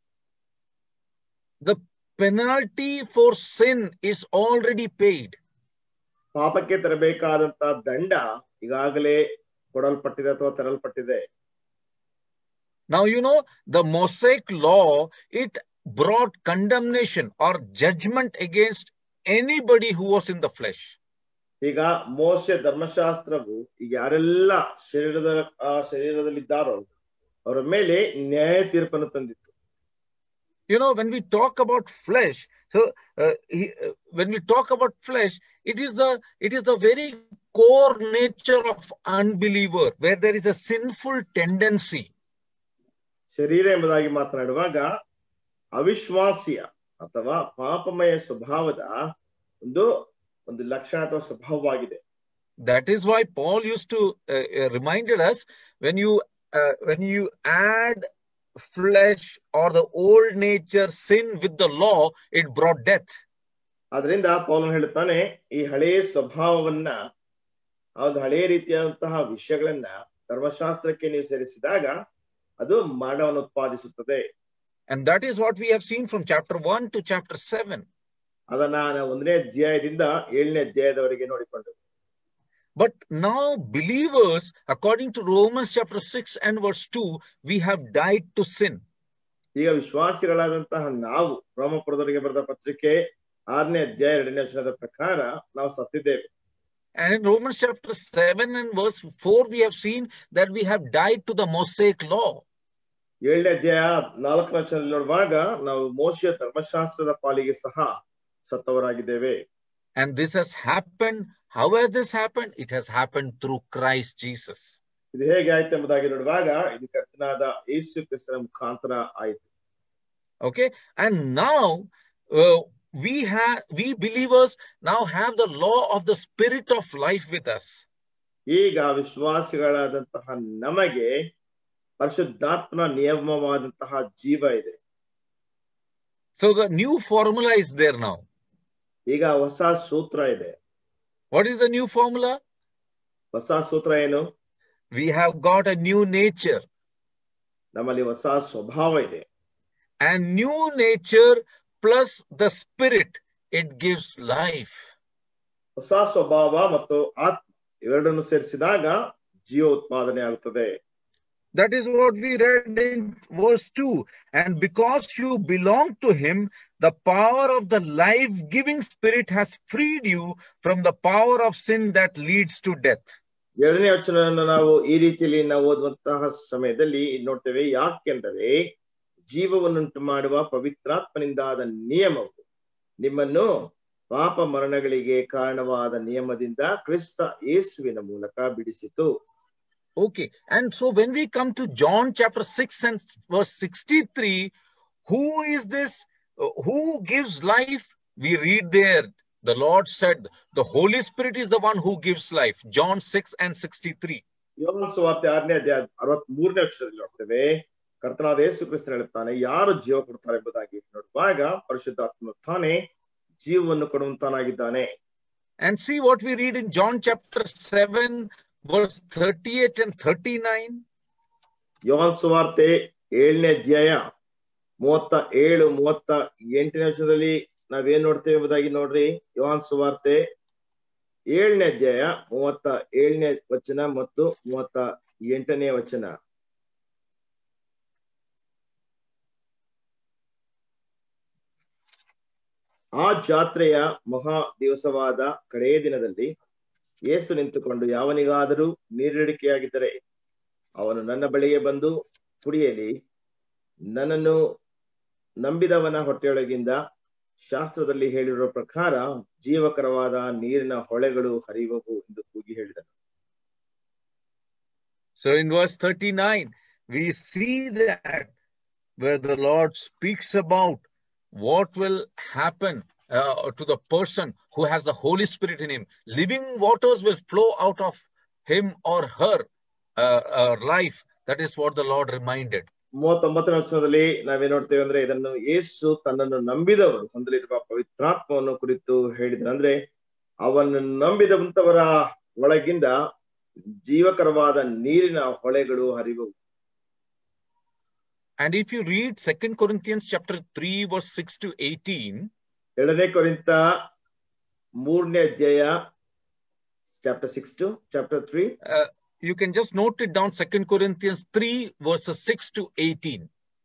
The penalty for sin is already paid. ಪಾಪಕ್ಕೆ ತರಬೇಕಾದಂತ ದಂಡ ಈಗಾಗಲೇ ಕೊಡಲ್ಪಟ್ಟಿದೆ ಅಥವಾ ತರಲ್ಪಟ್ಟಿದೆ Now, you know, the Mosaic law, it brought condemnation or judgment against anybody who was in the flesh. ಈಗ ಮೋಸೆ ಧರ್ಮಶಾಸ್ತ್ರವು ಈಗ ಯಾರೆಲ್ಲ ಶರೀರದ ಆ ಶರೀರದಲ್ಲಿದ್ದಾರೋ ಅವರ ಮೇಲೆ ನ್ಯಾಯ ತೀರ್ಪನ್ನು ತಂದಿತ್ತು You know, when we talk about flesh, so uh, he- uh, when we talk about flesh, it is the it is the very core nature of unbeliever, where there is a sinful tendency. ಶರೀರ ಎಂಬುದಾಗಿ ಮಾತನಾಡುವಾಗ ಅವಿಶ್ವಾಸಿಯ ಅಥವಾ ಪಾಪಮಯ ಸ್ವಭಾವದ ಒಂದು ಒಂದು ಲಕ್ಷಣ ಅಥವಾ ಸ್ವಭಾವವಾಗಿದೆ That is why Paul used to uh, uh, reminded us when you uh, when you add flesh or the old nature sin with the law, it brought death. ಆದ್ರಿಂದ ಪೌಲನ್ ಹೇಳುತ್ತಾನೆ ಈ ಹಳೆಯ ಸ್ವಭಾವವನ್ನ ಆ ಒಂದು ಹಳೆಯ ರೀತಿಯಾದಂತಹ ವಿಷಯಗಳನ್ನ ಧರ್ಮಶಾಸ್ತ್ರಕ್ಕೆ ನೀವು ಸೇರಿಸಿದಾಗ ಅದು ಮರಣವನ್ನು ಉತ್ಪಾದಿಸುತ್ತದೆ And that is what we have seen from chapter 1 to chapter 7. ಅದನ್ನ ನಾವು ಒಂದನೇ ಅಧ್ಯಾಯದಿಂದ ಏಳನೇ ಅಧ್ಯಾಯದವರೆಗೆ ನೋಡಿಕೊಂಡು But now, believers, according to Romans chapter 6 and verse 2, we have died to sin. ಈಗ ವಿಶ್ವಾಸಿಗಳಾದಂತಹ ನಾವು ರೋಮಪುರದವರಿಗೆ ಬರೆದ ಪತ್ರಿಕೆ ಆರನೇ ಅಧ್ಯಾಯ ಎರಡನೇ ವಚನದ ಪ್ರಕಾರ ನಾವು ಸತ್ತಿದ್ದೇವೆ And in Romans chapter 7 and verse 4, we have seen that we have died to the Mosaic law. ಏಳನೇ ಅಧ್ಯಾಯ ನಾಲ್ಕನೇ ವಚನದಲ್ಲಿ ನೋಡುವಾಗ ನಾವು ಮೋಶಿಯ ಧರ್ಮಶಾಸ್ತ್ರದ ಪಾಲಿಗೆ ಸಹ ಸತ್ತವರಾಗಿದ್ದೇವೆ And this has happened. How has this happened? It has happened through Christ Jesus. ಇದು ಹೇಗೆ ಆಯ್ತು ಎಂಬುದಾಗಿ ನೋಡುವಾಗ ಇದು ಕರ್ತನಾದ ಯೇಸು ಕ್ರಿಸ್ತನ ಮುಖಾಂತರ ಆಯಿತು Okay. And now, uh, we have, we believers now have the law of the Spirit of life with us. ಈಗ ವಿಶ್ವಾಸಿಗಳಾದಂತಹ ನಮಗೆ ಪರಿಶುದ್ಧಾತ್ಮನ ನಿಯಮವಾದಂತಹ ಜೀವ ಇದೆ So the new formula is there now. ಈಗ ಹೊಸ ಸೂತ್ರ ಇದೆ What is the new formula? ಹೊಸ ಸೂತ್ರ ಏನು We have got a new nature. ನಮ್ಮಲ್ಲಿ ಹೊಸ ಸ್ವಭಾವ ಇದೆ And new nature plus the Spirit, it gives life. ಹೊಸ ಸ್ವಭಾವ ಮತ್ತು ಆತ್ಮ ಇವೆರಡನ್ನು ಸೇರಿಸಿದಾಗ ಜೀವ ಉತ್ಪಾದನೆ ಆಗುತ್ತದೆ That is what we read in verse 2. And because you belong to Him, the power of the life giving Spirit has freed you from the power of sin that leads to death. ಎರಡನೇ ವಚನವನ್ನು ನಾವು ಈ ರೀತಿಯಲ್ಲಿ ನಾವು ಓದುವಂತಹ ಸಮಯದಲ್ಲಿ ಇಲ್ಲಿ ನೋಡ್ತೇವೆ ಯಾಕೆಂದರೆ ಜೀವವನ್ನುಂಟು ಮಾಡುವ ಪವಿತ್ರಾತ್ಮನಿಂದಾದ ನಿಯಮವು ನಿಮ್ಮನ್ನು ಪಾಪ ಮರಣಗಳಿಗೆ ಕಾರಣವಾದ ನಿಯಮದಿಂದ ಕ್ರಿಸ್ತ ಯೇಸುವಿನ ಮೂಲಕ ಬಿಡಿಸಿತು Okay. And so when we come to John chapter 6 and verse 63, who is this? uh, Who gives life? We read there, the Lord said, the Holy Spirit is the one who gives life. John 6 and 63. ಯೋಹಾನ ಸುವಾರ್ತೆ ಆರನೇ ಅಧ್ಯಾಯ ಅರವತ್ ಮೂರನೇ ಅಕ್ಷರದಲ್ಲಿ ನೋಡ್ತೇವೆ ಕರ್ತನಾದ ಯೇಸು ಕ್ರಿಸ್ತನು ಹೇಳುತ್ತಾನೆ ಯಾರು ಜೀವ ಕೊಡ್ತಾರೆ ಎಂಬುದಾಗಿ ನೋಡುವಾಗ ಪರಿಶುದ್ಧಾತ್ಮ ತಾನೇ ಜೀವವನ್ನು ಕೊಡುವಂತಾನಾಗಿದ್ದಾನೆ And see what we read in John chapter 7, verse 38 and 39. ಯೋಹಾನ್ ಸುವಾರ್ತೆ ಏಳನೇ ಅಧ್ಯಾಯ ಮೂವತ್ತ ಏಳು ಮೂವತ್ತ ಎಂಟನೇ ವರ್ಷದಲ್ಲಿ ನಾವೇನ್ ನೋಡ್ತೇವೆ ಎಂಬುದಾಗಿ ನೋಡ್ರಿ ಯೋಹಾನ್ ಸುವಾರ್ತೆ ಏಳನೇ ಅಧ್ಯಾಯ ಮೂವತ್ತ ಏಳನೇ ವಚನ ಮತ್ತು ಮೂವತ್ತ ಎಂಟನೇ ವಚನ ಆ ಜಾತ್ರೆಯ ಮಹಾ ದಿವಸವಾದ ಕಡೆಯ ದಿನದಲ್ಲಿ ಯೇಸು ನಿಂತುಕೊಂಡು ಯಾವನಿಗಾದರೂ ನೀರಿಡಿಕೆಯಾಗಿದ್ದರೆ ಅವನು ನನ್ನ ಬಳಿಗೆ ಬಂದು ಕುಡಿಯಲಿ ನನ್ನನ್ನು ನಂಬಿದವನ ಹೊಟ್ಟೆಯೊಳಗಿಂದ ಶಾಸ್ತ್ರದಲ್ಲಿ ಹೇಳಿರುವ ಪ್ರಕಾರ ಜೀವಕರವಾದ ನೀರಿನ ಹೊಳೆಗಳು ಹರಿಯುವವು ಎಂದು ಕೂಗಿ ಹೇಳಿದನು So in verse 39, we see that where the Lord speaks about what will happen uh, to the person who has the Holy Spirit in him. Living waters will flow out of him or her uh, uh, life. That is what the Lord reminded. ಮೂವತ್ತೊಂಬತ್ತನೇ ವಚನದಲ್ಲಿ ನಾವೇನ್ ನೋಡ್ತೇವೆ ಅಂದ್ರೆ ಇದನ್ನು ಯೇಸು ತನ್ನನ್ನು ನಂಬಿದವರು ಹೊಂದಲಿರುವ ಪವಿತ್ರಾತ್ಮವನ್ನು ಕುರಿತು ಹೇಳಿದ್ರು ಅಂದ್ರೆ ಅವನನ್ನು ನಂಬಿದಂತವರ ಒಳಗಿಂದ ಜೀವಕರವಾದ ನೀರಿನ ಹೊಳೆಗಳು ಹರಿಯುವವು And if you read Second Corinthians chapter 3, verse 6 to 18, ಎರಡನೇ ಕೊರಿಂತ ಮೂರನೇ ಅಧ್ಯಾಯ chapter six to chapter three uh, you can just note it down Second Corinthians 3, verses 6 to 18.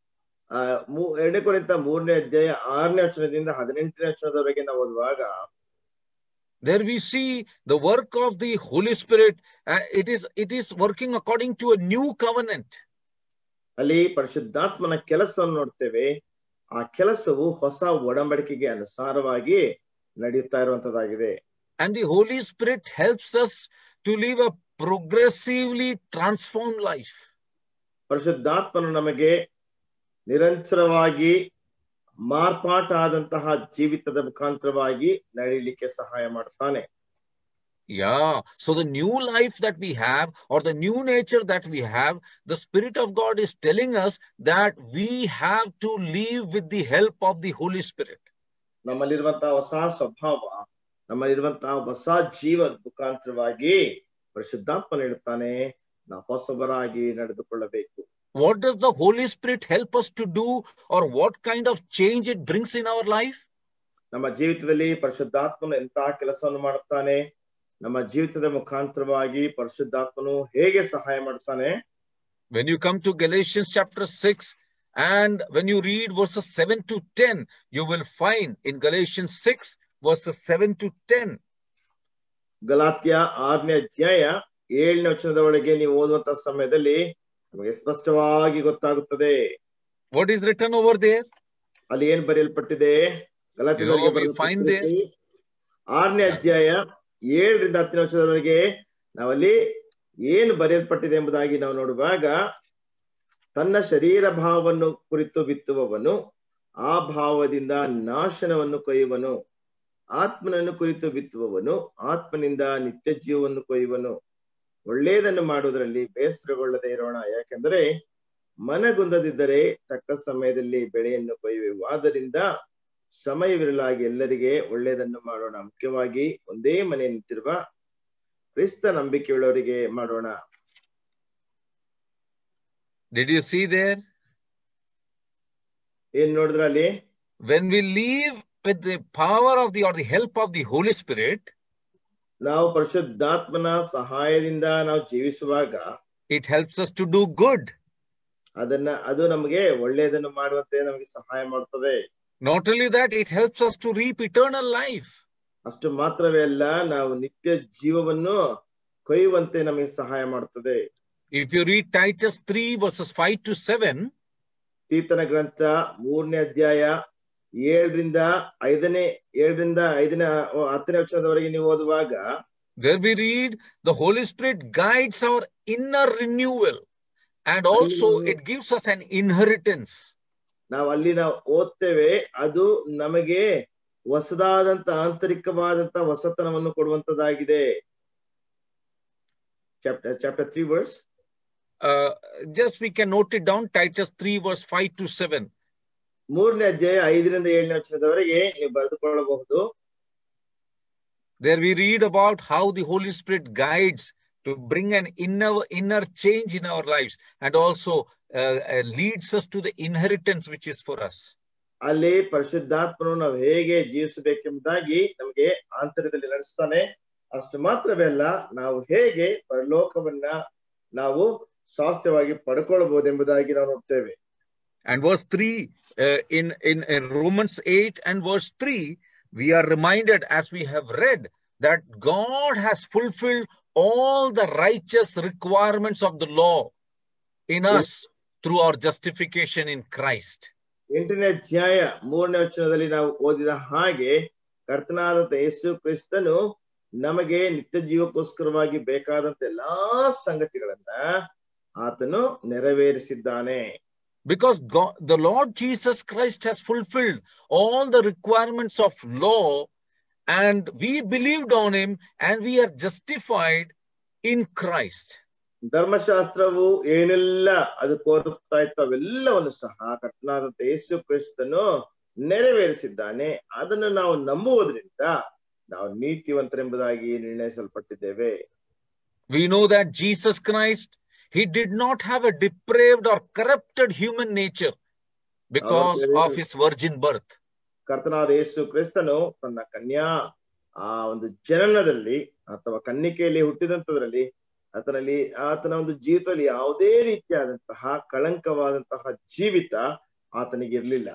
ಎರಡನೇ ಕೊರಿಂತ ಮೂರನೇ ಅಧ್ಯಾಯ ಆರನೇ ವಚನದಿಂದ ಹದಿನೆಂಟನೇ ವಚನದವರೆಗೆ ನಾವು ಓದುವಾಗ there we see the work of the holy spirit uh, it is it is working according to a new covenant ಅಲ್ಲಿ ಪರಿಶುದ್ಧಾತ್ಮನ ಕೆಲಸವನ್ನು ನೋಡ್ತೇವೆ ಆ ಕೆಲಸವು ಹೊಸ ಒಡಂಬಡಿಕೆಗೆ ಅನುಸಾರವಾಗಿ ನಡೆಯುತ್ತಾ ಇರುವಂತದ್ದಾಗಿದೆ and the holy spirit helps us to live a progressively transformed life ಪರಿಶುದ್ಧಾತ್ಮನು ನಮಗೆ ನಿರಂತರವಾಗಿ ಮಾರ್ಪಾಟಾದಂತಹ ಜೀವಿತದ ಮುಖಾಂತರವಾಗಿ ನಡೀಲಿಕ್ಕೆ ಸಹಾಯ ಮಾಡ್ತಾನೆ yeah so the new life that we have or the new nature that we have the spirit of god is telling us that we have to live with the help of the holy spirit ನಮ್ಮಲ್ಲಿರುವಂತಹ ಹೊಸ ಸ್ವಭಾವ ನಮ್ಮಲ್ಲಿರುವಂತಹ ಹೊಸ ಜೀವದ ಮುಖಾಂತರವಾಗಿ ಪರಿಶುದ್ಧಾತ್ಮನ ಹೇಳ್ತಾನೆ ನಾವು ಹೊಸಬರಾಗಿ ನಡೆದುಕೊಳ್ಳಬೇಕು what does the holy spirit help us to do or what kind of change it brings in our life ನಮ್ಮ ಜೀವಿತದಲ್ಲಿ ಪರಿಶುದ್ಧಾತ್ಮನು ಎಂತಹ ಕೆಲಸವನ್ನು ಮಾಡುತ್ತಾನೆ ನಮ್ಮ ಜೀವಿತದ ಮುಖಾಂತರವಾಗಿ ಪರಿಶುದ್ಧಾತ್ಮನು ಹೇಗೆ ಸಹಾಯ ಮಾಡ್ತಾನೆ when you come to Galatians chapter 6 and when you read verses 7 to 10, you will find in Galatians 6 verses 7 to 10, Galatia ಆರನೇ ಅಧ್ಯಾಯ ಏಳನೇ ವಚನದ ಒಳಗೆ ನೀವು ಓದುವಂತ ಸಮಯದಲ್ಲಿ ನಮಗೆ ಸ್ಪಷ್ಟವಾಗಿ ಗೊತ್ತಾಗುತ್ತದೆ what is written over there? ಅಲ್ಲಿ ಏನ್ ಬರೆಯಲ್ಪಟ್ಟಿದೆ ಗಲಾತ್ಯದವರಿಗೆ You know, we ಬರೆದ find ಪತ್ರಿಕೆ ಆರನೇ ಅಧ್ಯಾಯ ಏಳರಿಂದ ಹತ್ತನೇ ವಚನದವರೆಗೆ ನಾವಲ್ಲಿ ಏನು ಬರೆಯಲ್ಪಟ್ಟಿದೆ ಎಂಬುದಾಗಿ ನಾವು ನೋಡುವಾಗ ತನ್ನ ಶರೀರ ಭಾವವನ್ನು ಕುರಿತು ಬಿತ್ತುವವನು ಆ ಭಾವದಿಂದ ನಾಶನವನ್ನು ಕೊಯ್ಯುವನು ಆತ್ಮನನ್ನು ಕುರಿತು ಬಿತ್ತುವವನು ಆತ್ಮನಿಂದ ನಿತ್ಯ ಜೀವವನ್ನು ಕೊಯ್ಯುವನು ಒಳ್ಳೆಯದನ್ನು ಮಾಡುವುದರಲ್ಲಿ ಬೇಸರಗೊಳ್ಳದೆ ಇರೋಣ ಯಾಕೆಂದರೆ ಮನಗುಂದದಿದ್ದರೆ ತಕ್ಕ ಸಮಯದಲ್ಲಿ ಬೆಳೆಯನ್ನು ಕೊಯ್ಯುವೆವು ಆದ್ದರಿಂದ ಸಮಯವಿರಲಾಗಿ ಎಲ್ಲರಿಗೆ ಒಳ್ಳೆಯದನ್ನು ಮಾಡೋಣ ಮುಖ್ಯವಾಗಿ ಒಂದೇ ಮನೆ ನಿಂತಿರುವ ಕ್ರಿಸ್ತ ನಂಬಿಕೆಯುಳ್ಳವರಿಗೆ ಮಾಡೋಣ Did you see there? ಏನ್ ನೋಡಿದ್ರ ಅಲ್ಲಿ When we live with the power of the or the help of the Holy Spirit, ನಾವು ಪರಿಶುದ್ಧಾತ್ಮನ ಸಹಾಯದಿಂದ ನಾವು ಜೀವಿಸುವಾಗ it helps us to do good. ಅದನ್ನ ಅದು ನಮಗೆ ಒಳ್ಳೆಯದನ್ನು ಮಾಡುವಂತೆ ನಮಗೆ ಸಹಾಯ ಮಾಡ್ತದೆ Not only that, it helps us to reap eternal life. ಅಷ್ಟು ಮಾತ್ರವೇ ಅಲ್ಲ ನಾವು ನಿತ್ಯ ಜೀವವನ್ನು ಕೊಯ್ಯುವಂತೆ ನಮಗೆ ಸಹಾಯ ಮಾಡ್ತದೆ If you read Titus 3 verses 5 to 7, ತೀತನ ಗ್ರಂಥ ಮೂರನೇ ಅಧ್ಯಾಯ ಏಳರಿಂದ ಐದನೇ ಏಳರಿಂದ ಐದನೇ ಹತ್ತನೇ ವರ್ಷದವರೆಗೆ ನೀವು ಓದುವಾಗ There we read the Holy Spirit guides our inner renewal and also it gives us an inheritance. ನಾವು ಅಲ್ಲಿ ನಾವು ಓದ್ತೇವೆ ಅದು ನಮಗೆ ಹೊಸದಾದಂತ ಆಂತರಿಕವಾದಂತ ಹೊಸತನವನ್ನು ಕೊಡುವಂತದ್ದಾಗಿದೆ chapter chapter three verse Uh, just we can note it down Titus 3, verse 5 to 7. ಮೂರನೇ ಅಧ್ಯಾಯ ಐದರಿಂದ ಏಳನೇ ವರ್ಷದವರೆಗೆ ನೀವು ಬರೆದುಕೊಳ್ಳಬಹುದು There we read about how the Holy Spirit guides to bring an inner inner change in our lives and also uh, uh, leads us to the inheritance which is for us. ಅಲ್ಲಿ ಪರಿಶುದ್ಧಾತ್ಮನು ನಾವು ಹೇಗೆ ಜೀವಿಸಬೇಕೆಂಬುದಾಗಿ ನಮಗೆ ಆಂತರ್ಯದಲ್ಲಿ ನಡೆಸ್ತಾನೆ ಅಷ್ಟು ಮಾತ್ರವೇ ಅಲ್ಲ ನಾವು ಹೇಗೆ ಪರಲೋಕವನ್ನ ನಾವು ಸ್ವಾಸ್ಥ್ಯವಾಗಿ ಪಡ್ಕೊಳ್ಬಹುದೆಂಬುದಾಗಿ ನಾವು ನೋಡ್ತೇವೆ And verse 3 uh, in, in in Romans 8 and verse 3, we are reminded as we have read that God has fulfilled all the righteous requirements of the law in us through our justification in Christ. ಎಂಟನೇ ಅಧ್ಯಾಯ ಮೂರನೇ ವಚನದಲ್ಲಿ ನಾವು ಓದಿದ ಹಾಗೆ ಕರ್ತನಾದಂತ ಯೇಸು ಕ್ರಿಸ್ತನು ನಮಗೆ ನಿತ್ಯ ಜೀವಕ್ಕೋಸ್ಕರವಾಗಿ ಬೇಕಾದಂತ ಎಲ್ಲಾ ಸಂಗತಿಗಳನ್ನ ಆತನು ನೆರವೇರಿಸಿದ್ದಾನೆ Because God, the Lord Jesus Christ has fulfilled all the requirements of law, and we believed on him and we are justified in Christ. ಧರ್ಮಶಾಸ್ತ್ರವು ಏನೆಲ್ಲ ಅದು ಕೋರುತ್ತಾ ಇತ್ತು ಅವೆಲ್ಲವನ್ನು ಸಹ ಕರ್ತನಾದಂತ ಯೇಸು ಕ್ರಿಸ್ತನು ನೆರವೇರಿಸಿದ್ದಾನೆ ಅದನ್ನು ನಾವು ನಂಬುವುದರಿಂದ ನಾವು ನೀತಿವಂತರೆಂಬುದಾಗಿ ನಿರ್ಣಯಿಸಲ್ಪಟ್ಟಿದ್ದೇವೆ We know that Jesus Christ, he did not have a depraved or corrupted human nature because Okay. of his virgin birth. ಕರ್ತನಾದ ಯೇಸು ಕ್ರಿಸ್ತನು ತನ್ನ ಕನ್ಯಾ ಆ ಒಂದು ಜನನದಲ್ಲಿ ಅಥವಾ ಕನ್ನಿಕೆಯಲ್ಲಿ ಹುಟ್ಟಿದಂತದ್ರಲ್ಲಿ ಆತನಲ್ಲಿ ಆತನ ಒಂದು ಜೀವಿತದಲ್ಲಿ ಯಾವುದೇ ರೀತಿಯಾದಂತಹ ಕಳಂಕವಾದಂತಹ ಜೀವಿತ ಆತನಿಗೆ ಇರಲಿಲ್ಲ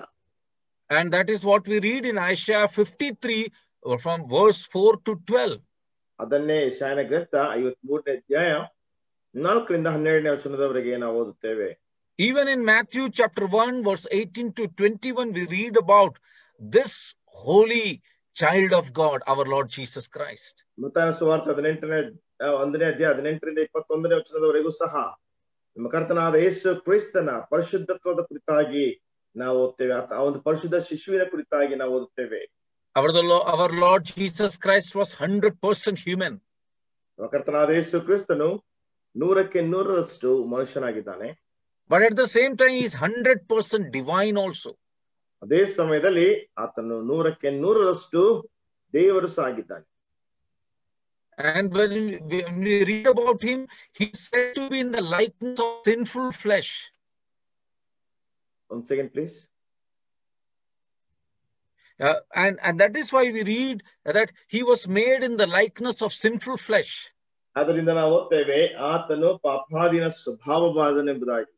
And that is what we read in Isaiah 53 uh, from verse 4 to 12. ಅದನ್ನೇ ಶಾಯನ ಗ್ರಂಥ ಐವತ್ ಮೂರನೇ ಅಧ್ಯಾಯ ನಾಲ್ಕರಿಂದ ಹನ್ನೆರಡನೇ ವಚನದವರೆಗೆ ನಾವು ಓದುತ್ತೇವೆ Even in Matthew chapter 1, verse 18 to 21, we read about this holy child of God, our Lord Jesus Christ. ಮತ್ತಾನ ಸುವಾರ್ಥ ಹದಿನೆಂಟನೇ ಆ, ಒಂದನೇ ಅಧ್ಯಾಯ ಹದಿನೆಂಟರಿಂದ ಇಪ್ಪತ್ತೊಂದನೇ ವಚನದವರೆಗೂ ಸಹ ನಮ್ಮ ಕರ್ತನಾದ ಯೇಸು ಕ್ರಿಸ್ತನ ಪರಿಶುದ್ಧತ್ವದ ಕುರಿತಾಗಿ ನಾವು ಓದ್ತೇವೆ ಆತ- ಆ ಒಂದು ಪರಿಶುದ್ಧ ಶಿಶುವಿನ ಕುರಿತಾಗಿ ನಾವು ಓದುತ್ತೇವೆ Our, the Lo- our Lord Jesus Christ was 100% human. ನಮ್ಮ ಕರ್ತನಾದ ಯೇಸು ಕ್ರಿಸ್ತನು ನೂರಕ್ಕೆ ನೂರರಷ್ಟು ಮನುಷ್ಯನಾಗಿದ್ದಾನೆ But at the same time, he is 100% divine also. ಅದೇ ಸಮಯದಲ್ಲಿ ಆತನು ನೂರಕ್ಕೆ ನೂರರಷ್ಟು ದೇವರು ಸಹ ಆಗಿದ್ದಾನೆ And when we, when we read about him, he's said to be in the likeness of sinful flesh. ಒಂದ್ second please Uh, and, and that is why we read that he was made in the likeness of sinful flesh. ಅದರಿಂದ ನಾವು ಓದ್ತೇವೆ ಆತನು ಪಾಪಾದಿನ ಸ್ವಭಾವವಾದನೆಂಬುದಾಗಿ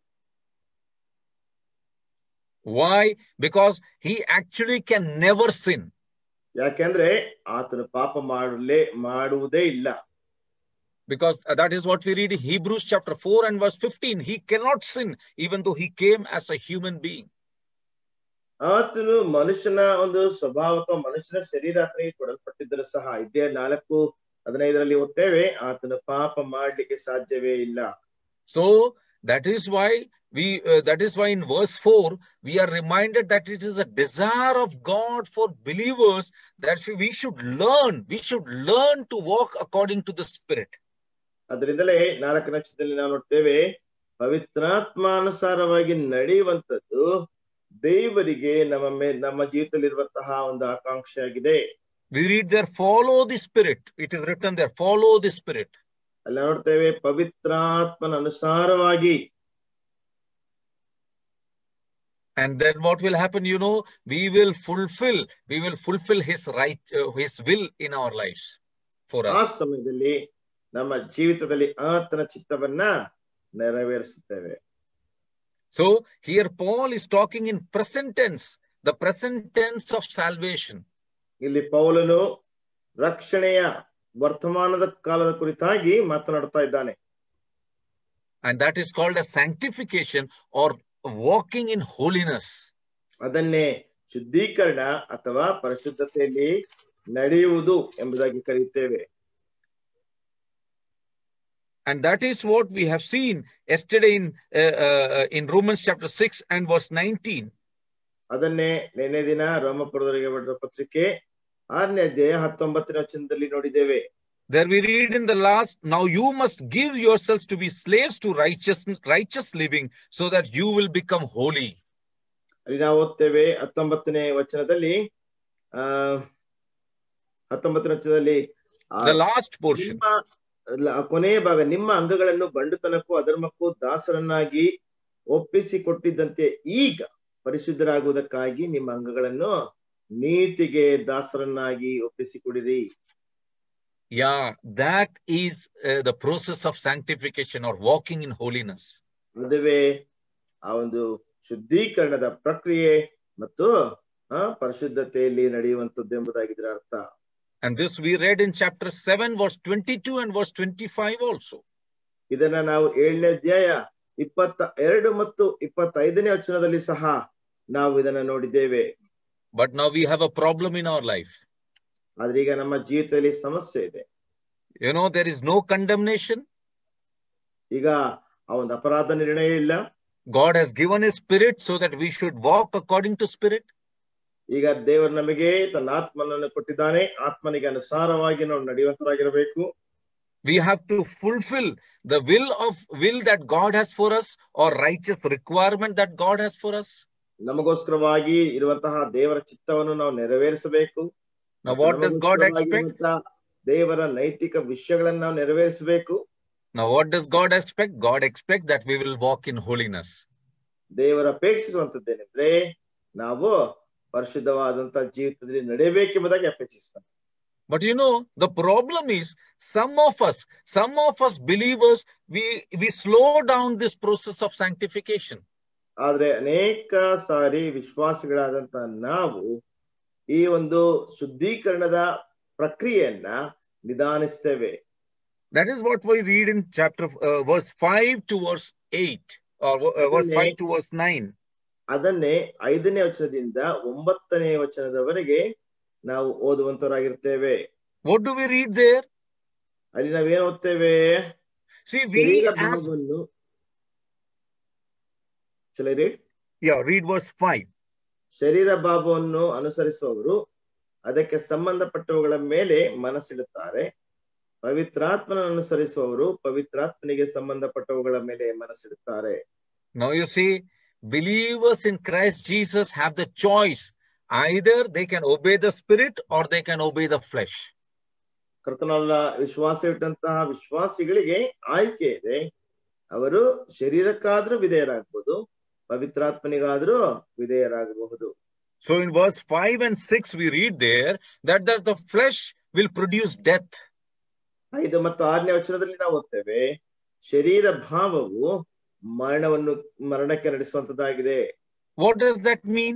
Why? Because he actually can never sin. ಯಾಕೆಂದ್ರೆ ಆತನು ಪಾಪ ಮಾಡಲೇ ಮಾಡುವುದೇ ಇಲ್ಲ Because uh, that is what we read in Hebrews chapter 4 and verse 15. He cannot sin even though he came as a human being. ಆತನು ಮನುಷ್ಯನ ಒಂದು ಸ್ವಭಾವ ಅಥವಾ ಮನುಷ್ಯನ ಶರೀರ ಆತನಿಗೆ ಕೊಡಲ್ಪಟ್ಟಿದ್ದರೂ ಸಹ ಇದೇ ನಾಲ್ಕು ಹದಿನೈದರಲ್ಲಿ ಓದ್ತೇವೆ ಆತನು ಪಾಪ ಮಾಡ್ಲಿಕ್ಕೆ ಸಾಧ್ಯವೇ ಇಲ್ಲ So that is why we uh, that is why in verse 4 we are reminded that it is a desire of God for believers that we should learn we should learn to walk according to the spirit. ಅದರಿಂದಲೇ ನಾಲ್ಕನೇ ನಕ್ಷತ್ರದಲ್ಲಿ ನಾವು ನೋಡ್ತೇವೆ ಪವಿತ್ರಾತ್ಮಾನುಸಾರವಾಗಿ ನಡೆಯುವಂತದ್ದು ದೇವರಿಗೆ ನಮ್ಮ ಮೇ ನಮ್ಮ ಜೀವಿತದಲ್ಲಿರುವಂತಹ ಒಂದು ಆಕಾಂಕ್ಷೆಯಾಗಿದೆ We read there, follow the spirit. It is written there, follow the spirit. ಅಲ್ಲಿ ನೋಡ್ತೇವೆ ಪವಿತ್ರಾತ್ಮನ ಅನುಸಾರವಾಗಿ And then what will happen? You know, we will fulfill, we will fulfill his right, uh, his will in our lives for ಆ us. ಸಮಯದಲ್ಲಿ ನಮ್ಮ ಜೀವಿತದಲ್ಲಿ ಆತನ ಚಿತ್ತವನ್ನ ನೆರವೇರಿಸುತ್ತೇವೆ So here Paul is talking in present tense, the present tense of salvation. ಇಲ್ಲಿ ಪೌಲನು ರಕ್ಷಣೆಯ ವರ್ತಮಾನದ ಕಾಲದ ಕುರಿತಾಗಿ ಮಾತನಾಡ್ತಾ ಇದ್ದಾನೆ And that is called as sanctification or walking in holiness. ಅದನ್ನೇ ಶುದ್ಧೀಕರಣ ಅಥವಾ ಪರಿಶುದ್ಧತೆಯಲ್ಲಿ ನಡೆಯುವುದು ಎಂಬುದಾಗಿ ಕರೆಯುತ್ತೇವೆ And that is what we have seen yesterday in, uh, uh, in Romans chapter 6 and verse 19. ಅದನ್ನೇ ನಿನ್ನೆ ದಿನ ರೋಮಪುರದವರಿಗೆ ಬರೆದ ಪತ್ರಿಕೆ ಆರನೇ ಅಧ್ಯಾಯ ಹತ್ತೊಂಬತ್ತನೇ ವಚನದಲ್ಲಿ ನೋಡಿದ್ದೇವೆ There we read in the last, now you must give yourselves to be slaves to righteous, righteous living so that you will become holy. ಅಲ್ಲಿ ನಾವು ಓದ್ತೇವೆ ಹತ್ತೊಂಬತ್ತನೇ ವಚನದಲ್ಲಿ ಆ ಹತ್ತೊಂಬತ್ತನೇ ವಚನದಲ್ಲಿ ಆ, The last portion. ನಿಮ್ಮ ಲ- ಕೊನೆಯ ಭಾಗ ನಿಮ್ಮ ಅಂಗಗಳನ್ನು ಬಂಡುತನಕ್ಕೂ ಅಧರ್ಮಕ್ಕೂ ದಾಸರನ್ನಾಗಿ ಒಪ್ಪಿಸಿಕೊಟ್ಟಿದ್ದಂತೆ ಈಗ ಪರಿಶುದ್ಧರಾಗುವುದಕ್ಕಾಗಿ ನಿಮ್ಮ ಅಂಗಗಳನ್ನು ನೀತಿಗೆ ದಾಸರನ್ನಾಗಿ ಒಪ್ಪಿಸಿಕೊಡಿರಿ Yeah, that is uh, the process of sanctification or walking in holiness. ಅದುವೇ ಆ ಒಂದು ಶುದ್ಧೀಕರಣದ ಪ್ರಕ್ರಿಯೆ ಮತ್ತು ಆ ಪರಿಶುದ್ಧತೆಯಲ್ಲಿ ನಡೆಯುವಂತದ್ದು ಎಂಬುದಾಗಿದ್ರೆ ಅರ್ಥ And this we read in chapter 7, verse 22 and verse 25 also. ಇದನ್ನ ನಾವು ಏಳನೇ ಅಧ್ಯಾಯ ಇಪ್ಪತ್ತ ಎರಡು ಮತ್ತು ಇಪ್ಪತ್ತೈದನೇ ವಚನದಲ್ಲಿ ಸಹ ನಾವು ಇದನ್ನ ನೋಡಿದ್ದೇವೆ But now we have a problem in our life. ಆದ್ರೆ ಈಗ ನಮ್ಮ ಜೀವಿತದಲ್ಲಿ ಸಮಸ್ಯೆ ಇದೆ You know, there is no condemnation. ಈಗ ಆ ಒಂದು ಅಪರಾಧ ನಿರ್ಣಯ ಇಲ್ಲ God has given His Spirit so that we should walk according to Spirit. ಈಗ ದೇವರು ನಮಗೆ ತನ್ನ ಆತ್ಮನನ್ನು ಕೊಟ್ಟಿದ್ದಾನೆ ಆತ್ಮನಿಗೆ ಅನುಸಾರವಾಗಿ ನಾವು ನಡೆಯುವಂತರಾಗಿರಬೇಕು We have to fulfill the will of will that God has for us or righteous requirement that God has for us. ನಮಗೋಸ್ಕರವಾಗಿ ಇರುವಂತಹ ದೇವರ ಚಿತ್ತವನ್ನು ನಾವು ನೆರವೇರಿಸಬೇಕು Now, what does God expect? ನಮಗೋಸ್ಕರವಾಗಿರುವಂತಹ ದೇವರ ನೈತಿಕ ವಿಷಯಗಳನ್ನ ನಾವು ನೆರವೇರಿಸಬೇಕು Now, what does God expect? God expects that we will walk in holiness. ದೇವರ ಅಪೇಕ್ಷಿಸುವಂತದ್ದೇನೆಂದ್ರೆ ನಾವು ಪರಿಶುದ್ಧವಾದಂತಹ ಜೀವಿತದಲ್ಲಿ ನಡೆಯಬೇಕೆಂಬುದಾಗಿ ಅಪೇಕ್ಷಿಸ್ತಾನೆ But you know, the problem is some of us, some of us believers, we, we slow down this process of sanctification. ಆದ್ರೆ ಅನೇಕ ಸಾರಿ ವಿಶ್ವಾಸಿಗಳಾದಂತ ನಾವು ಈ ಒಂದು ಶುದ್ಧೀಕರಣದ ಪ್ರಕ್ರಿಯೆಯನ್ನ ನಿಧಾನಿಸ್ತೇವೆ That is what we read in chapter uh, verse 5 to verse 8 or uh, verse 5 to verse 9. ಅದನ್ನೇ ಐದನೇ ವಚನದಿಂದ ಒಂಬತ್ತನೇ ವಚನದವರೆಗೆ ನಾವು ಓದುವಂತವರಾಗಿರ್ತೇವೆ What do we read there? ಅಲ್ಲಿ ನಾವೇನ್ ಓದ್ತೇವೆ See, we ಶರೀರ as ಭಾವವನ್ನು Shall I read? yeah, read verse 5. ಶರೀರ ಭಾವವನ್ನು ಅನುಸರಿಸುವವರು ಅದಕ್ಕೆ ಸಂಬಂಧಪಟ್ಟವುಗಳ ಮೇಲೆ ಮನಸ್ಸಿಡುತ್ತಾರೆ ಪವಿತ್ರಾತ್ಮನ ಅನುಸರಿಸುವವರು ಪವಿತ್ರಾತ್ಮನಿಗೆ ಸಂಬಂಧಪಟ್ಟವುಗಳ ಮೇಲೆ ಮನಸ್ಸಿಡುತ್ತಾರೆ Now you see, believers in Christ Jesus have the choice. Either they can obey the spirit or they can obey the flesh. ಕರ್ತನಲ್ಲ ವಿಶ್ವಾಸ ಇಟ್ಟಂತಹ ವಿಶ್ವಾಸಿಗಳಿಗೆ ಆಯ್ಕೆ ಇದೆ ಅವರು ಶರೀರಕ್ಕಾದ್ರೂ ವಿಧೇಯರಾಗಬಹುದು ಪವಿತ್ರಾತ್ಮನಿಗಾದ್ರೂ ವಿಧೇಯರಾಗಬಹುದು So in verse 5 and 6, we read there that, that the flesh will produce death. ಐದು ಮತ್ತು ಆರನೇ ವಚನದಲ್ಲಿ ನಾವು ಓದ್ತೇವೆ ಶರೀರ ಭಾವವು ಮರಣವನ್ನು ಮರಣಕ್ಕೆ ನಡೆಸುವಂತದ್ದಾಗಿದೆ What does that mean?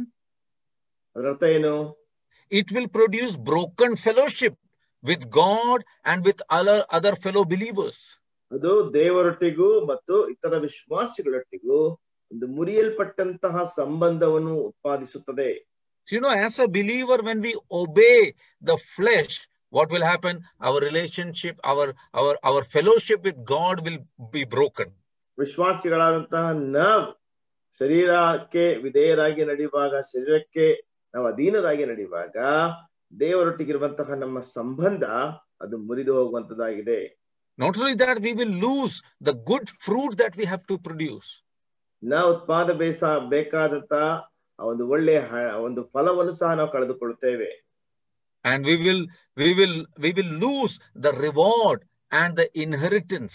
ಅದರ ಅರ್ಥ ಏನು It will produce broken fellowship with God and with other, other fellow believers. ಅದು ದೇವರೊಟ್ಟಿಗೂ ಮತ್ತು ಇತರ ವಿಶ್ವಾಸಿಗಳೊಟ್ಟಿಗೂ ಒಂದು ಮುರಿಯಲ್ಪಟ್ಟಂತಹ ಸಂಬಂಧವನ್ನು ಉತ್ಪಾದಿಸುತ್ತದೆ You know, as a believer, when we obey the flesh, what will happen? Our relationship, our, our, our fellowship with God will be broken. ವಿಶ್ವಾಸಿಗಳಾದಂತಹ ನಾವು ಶರೀರಕ್ಕೆ ವಿಧೇಯರಾಗಿ ನಡೆಯುವಾಗ ಶರೀರಕ್ಕೆ ನಾವು ಅಧೀನರಾಗಿ ನಡೆಯುವಾಗ ದೇವರೊಟ್ಟಿಗಿರುವಂತಹ ನಮ್ಮ ಸಂಬಂಧ ಅದು ಮುರಿದು ಹೋಗುವಂತದ್ದಾಗಿದೆ Not only that, we will lose the good fruit that we have to produce. ನಾವು ಉತ್ಪಾದ ಬೇಸ ಬೇಕಾದಂತಹ ಆ ಒಂದು ಒಳ್ಳೆ ಹ- ಒಂದು ಫಲವನ್ನು ಸಹ ನಾವು ಕಳೆದುಕೊಳ್ಳುತ್ತೇವೆ And we will, we will, we will lose the reward and the inheritance.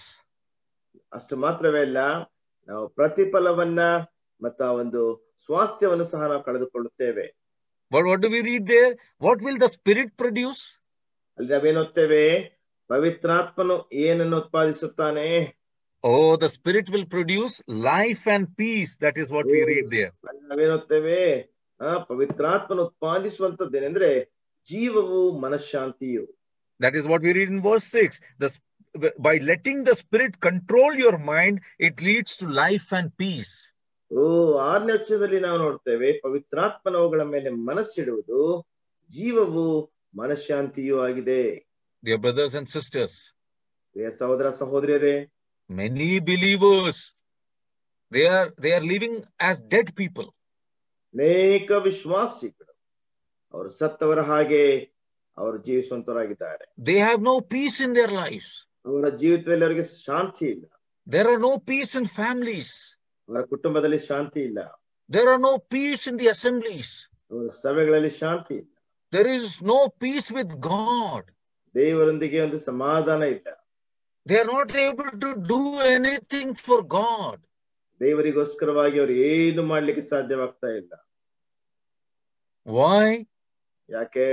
ಅಷ್ಟು ಮಾತ್ರವೇ ಅಲ್ಲ ನಾವು ಪ್ರತಿಫಲವನ್ನ ಮತ್ತು ಆ ಒಂದು ಸ್ವಾಸ್ಥ್ಯವನ್ನು ಸಹ ನಾವು ಕಳೆದುಕೊಳ್ಳುತ್ತೇವೆ But what do we read there? What will the Spirit produce? ಅಲ್ಲಿ ನಾವೇನ್ ಓದ್ತೇವೆ ಪವಿತ್ರಾತ್ಮನು ಏನನ್ನು ಉತ್ಪಾದಿಸುತ್ತಾನೆ Oh, the Spirit will produce life and peace. That is what we read there. ಅಲ್ಲಿ ನಾವೇನ್ ಓದ್ತೇವೆ ಆ ಪವಿತ್ರಾತ್ಮನು ಉತ್ಪಾದಿಸುವಂತದ್ದೇನೆಂದ್ರೆ ಜೀವವು ಮನಃಶಾಂತಿಯು That is what we read in verse 6. The, sp- by letting the Spirit control your mind, it leads to life and peace. ಓ ಆರನೇ ಅಕ್ಷರದಲ್ಲಿ ನಾವು ನೋಡ್ತೇವೆ ಪವಿತ್ರಾತ್ಮನವುಗಳ ಮೇಲೆ ಮನಸ್ಸಿಡುವುದು ಜೀವವು ಮನಃಶಾಂತಿಯೂ ಆಗಿದೆ Dear brothers and sisters, ಪ್ರಿಯ ಸಹೋದರ ಸಹೋದರಿಯರೇ many believers, they are, they are living as dead people. ಅನೇಕ ವಿಶ್ವಾಸಿಗಳು ಅವರು ಸತ್ತವರ ಹಾಗೆ ಅವರು ಜೀವಿಸುವಂತವರಾಗಿದ್ದಾರೆ They have no peace in their lives. ಅವರ ಜೀವಿತದಲ್ಲಿ ಅವರಿಗೆ ಶಾಂತಿ ಇಲ್ಲ There are no peace in families. ಅವರ ಕುಟುಂಬದಲ್ಲಿ ಶಾಂತಿ ಇಲ್ಲ There are no peace in the assemblies. ಅವರ ಸಭೆಗಳಲ್ಲಿ ಶಾಂತಿ ಇಲ್ಲ There is no peace with God. ದೇವರೊಂದಿಗೆ ಒಂದು ಸಮಾಧಾನ ಇಲ್ಲ They are not able to do anything for God. ದೇವರಿಗೋಸ್ಕರವಾಗಿ ಅವರು ಏನು ಮಾಡ್ಲಿಕ್ಕೆ ಸಾಧ್ಯವಾಗ್ತಾ ಇಲ್ಲ Why? ಯಾಕೆ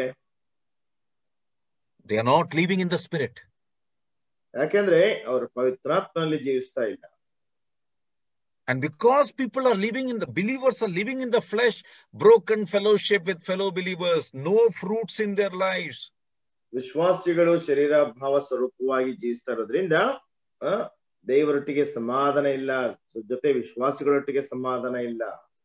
They are not living in the spirit. ಯಾಕೆಂದ್ರೆ ಅವರು ಪವಿತ್ರಾತ್ಮನಲ್ಲಿ ಜೀವಿಸ್ತಾ ಇಲ್ಲ And because people are living in the believers are living in the flesh, broken fellowship with fellow believers, no fruits in their lives. ವಿಶ್ವಾಸಿಗಳು ಶರೀರ ಭಾವ ಸ್ವರೂಪವಾಗಿ ಜೀವಿಸ್ತಾ ಇರೋದ್ರಿಂದ ಆ, ದೇವರೊಟ್ಟಿಗೆ ಸಮಾಧಾನ ಇಲ್ಲ ಜೊತೆ ವಿಶ್ವಾಸಿಗಳೊಟ್ಟಿಗೆ ಸಮಾಧಾನ ಇಲ್ಲ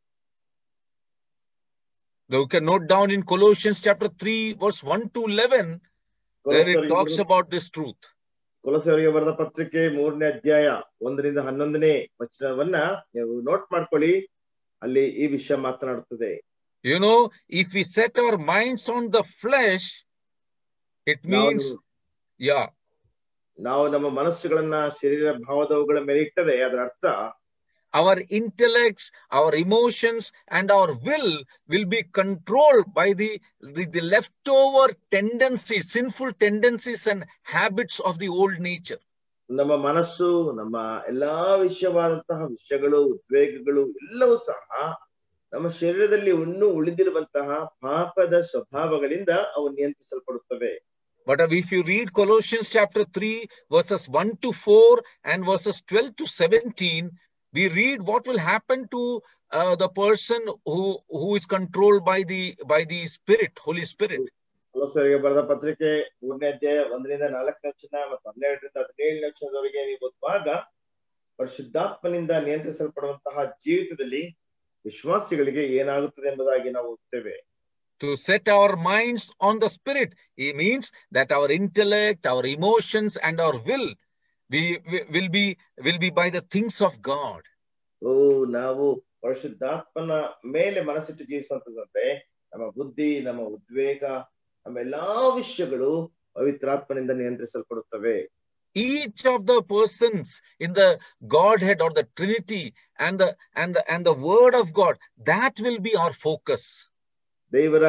You can note down in Colossians chapter 3, verse 1 to 11, where it talks about this truth. ಕೊಲಸವರಿಗೆ ಬರೆದ ಪತ್ರಿಕೆ ಮೂರನೇ ಅಧ್ಯಾಯ ಒಂದರಿಂದ ಹನ್ನೊಂದನೇ ವಚನವನ್ನ ನೀವು ನೋಟ್ ಮಾಡ್ಕೊಳ್ಳಿ ಅಲ್ಲಿ ಈ ವಿಷಯ ಮಾತನಾಡುತ್ತದೆ You know, if we set our minds on the flesh, it ನಾವು means, yeah, ನಾವು ನಮ್ಮ ಮನಸ್ಸುಗಳನ್ನ ಶರೀರ ಭಾವದವುಗಳ ಮೇಲೆ ಇಟ್ಟರೆ ಅದರ ಅರ್ಥ our intellects, our emotions, and our will will be controlled by the, the, the leftover tendencies, sinful tendencies and habits of the old nature. ನಮ್ಮ ಮನಸ್ಸು ನಮ್ಮ ಎಲ್ಲಾ ವಿಷಯವಾದಂತಹ ವಿಷಯಗಳು ಉದ್ವೇಗಗಳು ಎಲ್ಲವೂ ಸಹ ನಮ್ಮ ಶರೀರದಲ್ಲಿ ಇನ್ನೂ ಉಳಿದಿರುವಂತಹ ಪಾಪದ ಸ್ವಭಾವಗಳಿಂದ ಅವು ನಿಯಂತ್ರಿಸಲ್ಪಡುತ್ತವೆ But if you read Colossians chapter 3, verses 1 to 4 and verses 12 to 17, we read what will happen to uh, the person who, who is controlled by the, by the Spirit, Holy Spirit. ಕೊಲೊಸ್ಸರಿಗೆ ಬರೆದ ಪತ್ರಿಕೆ ಮೂರನೇ ಅಧ್ಯಾಯ ಒಂದರಿಂದ ನಾಲ್ಕನೇ ವಚನ ಮತ್ತು ಹನ್ನೆರಡರಿಂದ ಹದಿನೇಳನೇ ವಚನದವರೆಗೆ ನೀವು ಓದುವಾಗ ಪರಿಶುದ್ಧಾತ್ಮನಿಂದ ನಿಯಂತ್ರಿಸಲ್ಪಡುವಂತಹ ಜೀವಿತದಲ್ಲಿ ವಿಶ್ವಾಸಿಗಳಿಗೆ ಏನಾಗುತ್ತದೆ ಎಂಬುದಾಗಿ ನಾವು ಓದ್ತೇವೆ To set our minds on the Spirit, it means that our intellect, our emotions, and our will we, we- will be will be by the things of God. ಓ ನಾವು ಪರಿಶುದ್ಧಾತ್ಮನ ಮೇಲೆ ಮನಸ್ಸಿಟ್ಟು ಜೀವಿಸುವಂತದಂದ್ರೆ ನಮ್ಮ ಬುದ್ಧಿ ನಮ್ಮ ಉದ್ವೇಗ ನಮ್ಮ ಎಲ್ಲಾ ವಿಷಯಗಳು ಪವಿತ್ರಾತ್ಮನಿಂದ ನಿಯಂತ್ರಿಸಲ್ಪಡುತ್ತವೆ each of the persons in the godhead or the trinity and the and the and the word of god that will be our focus ದೇವರ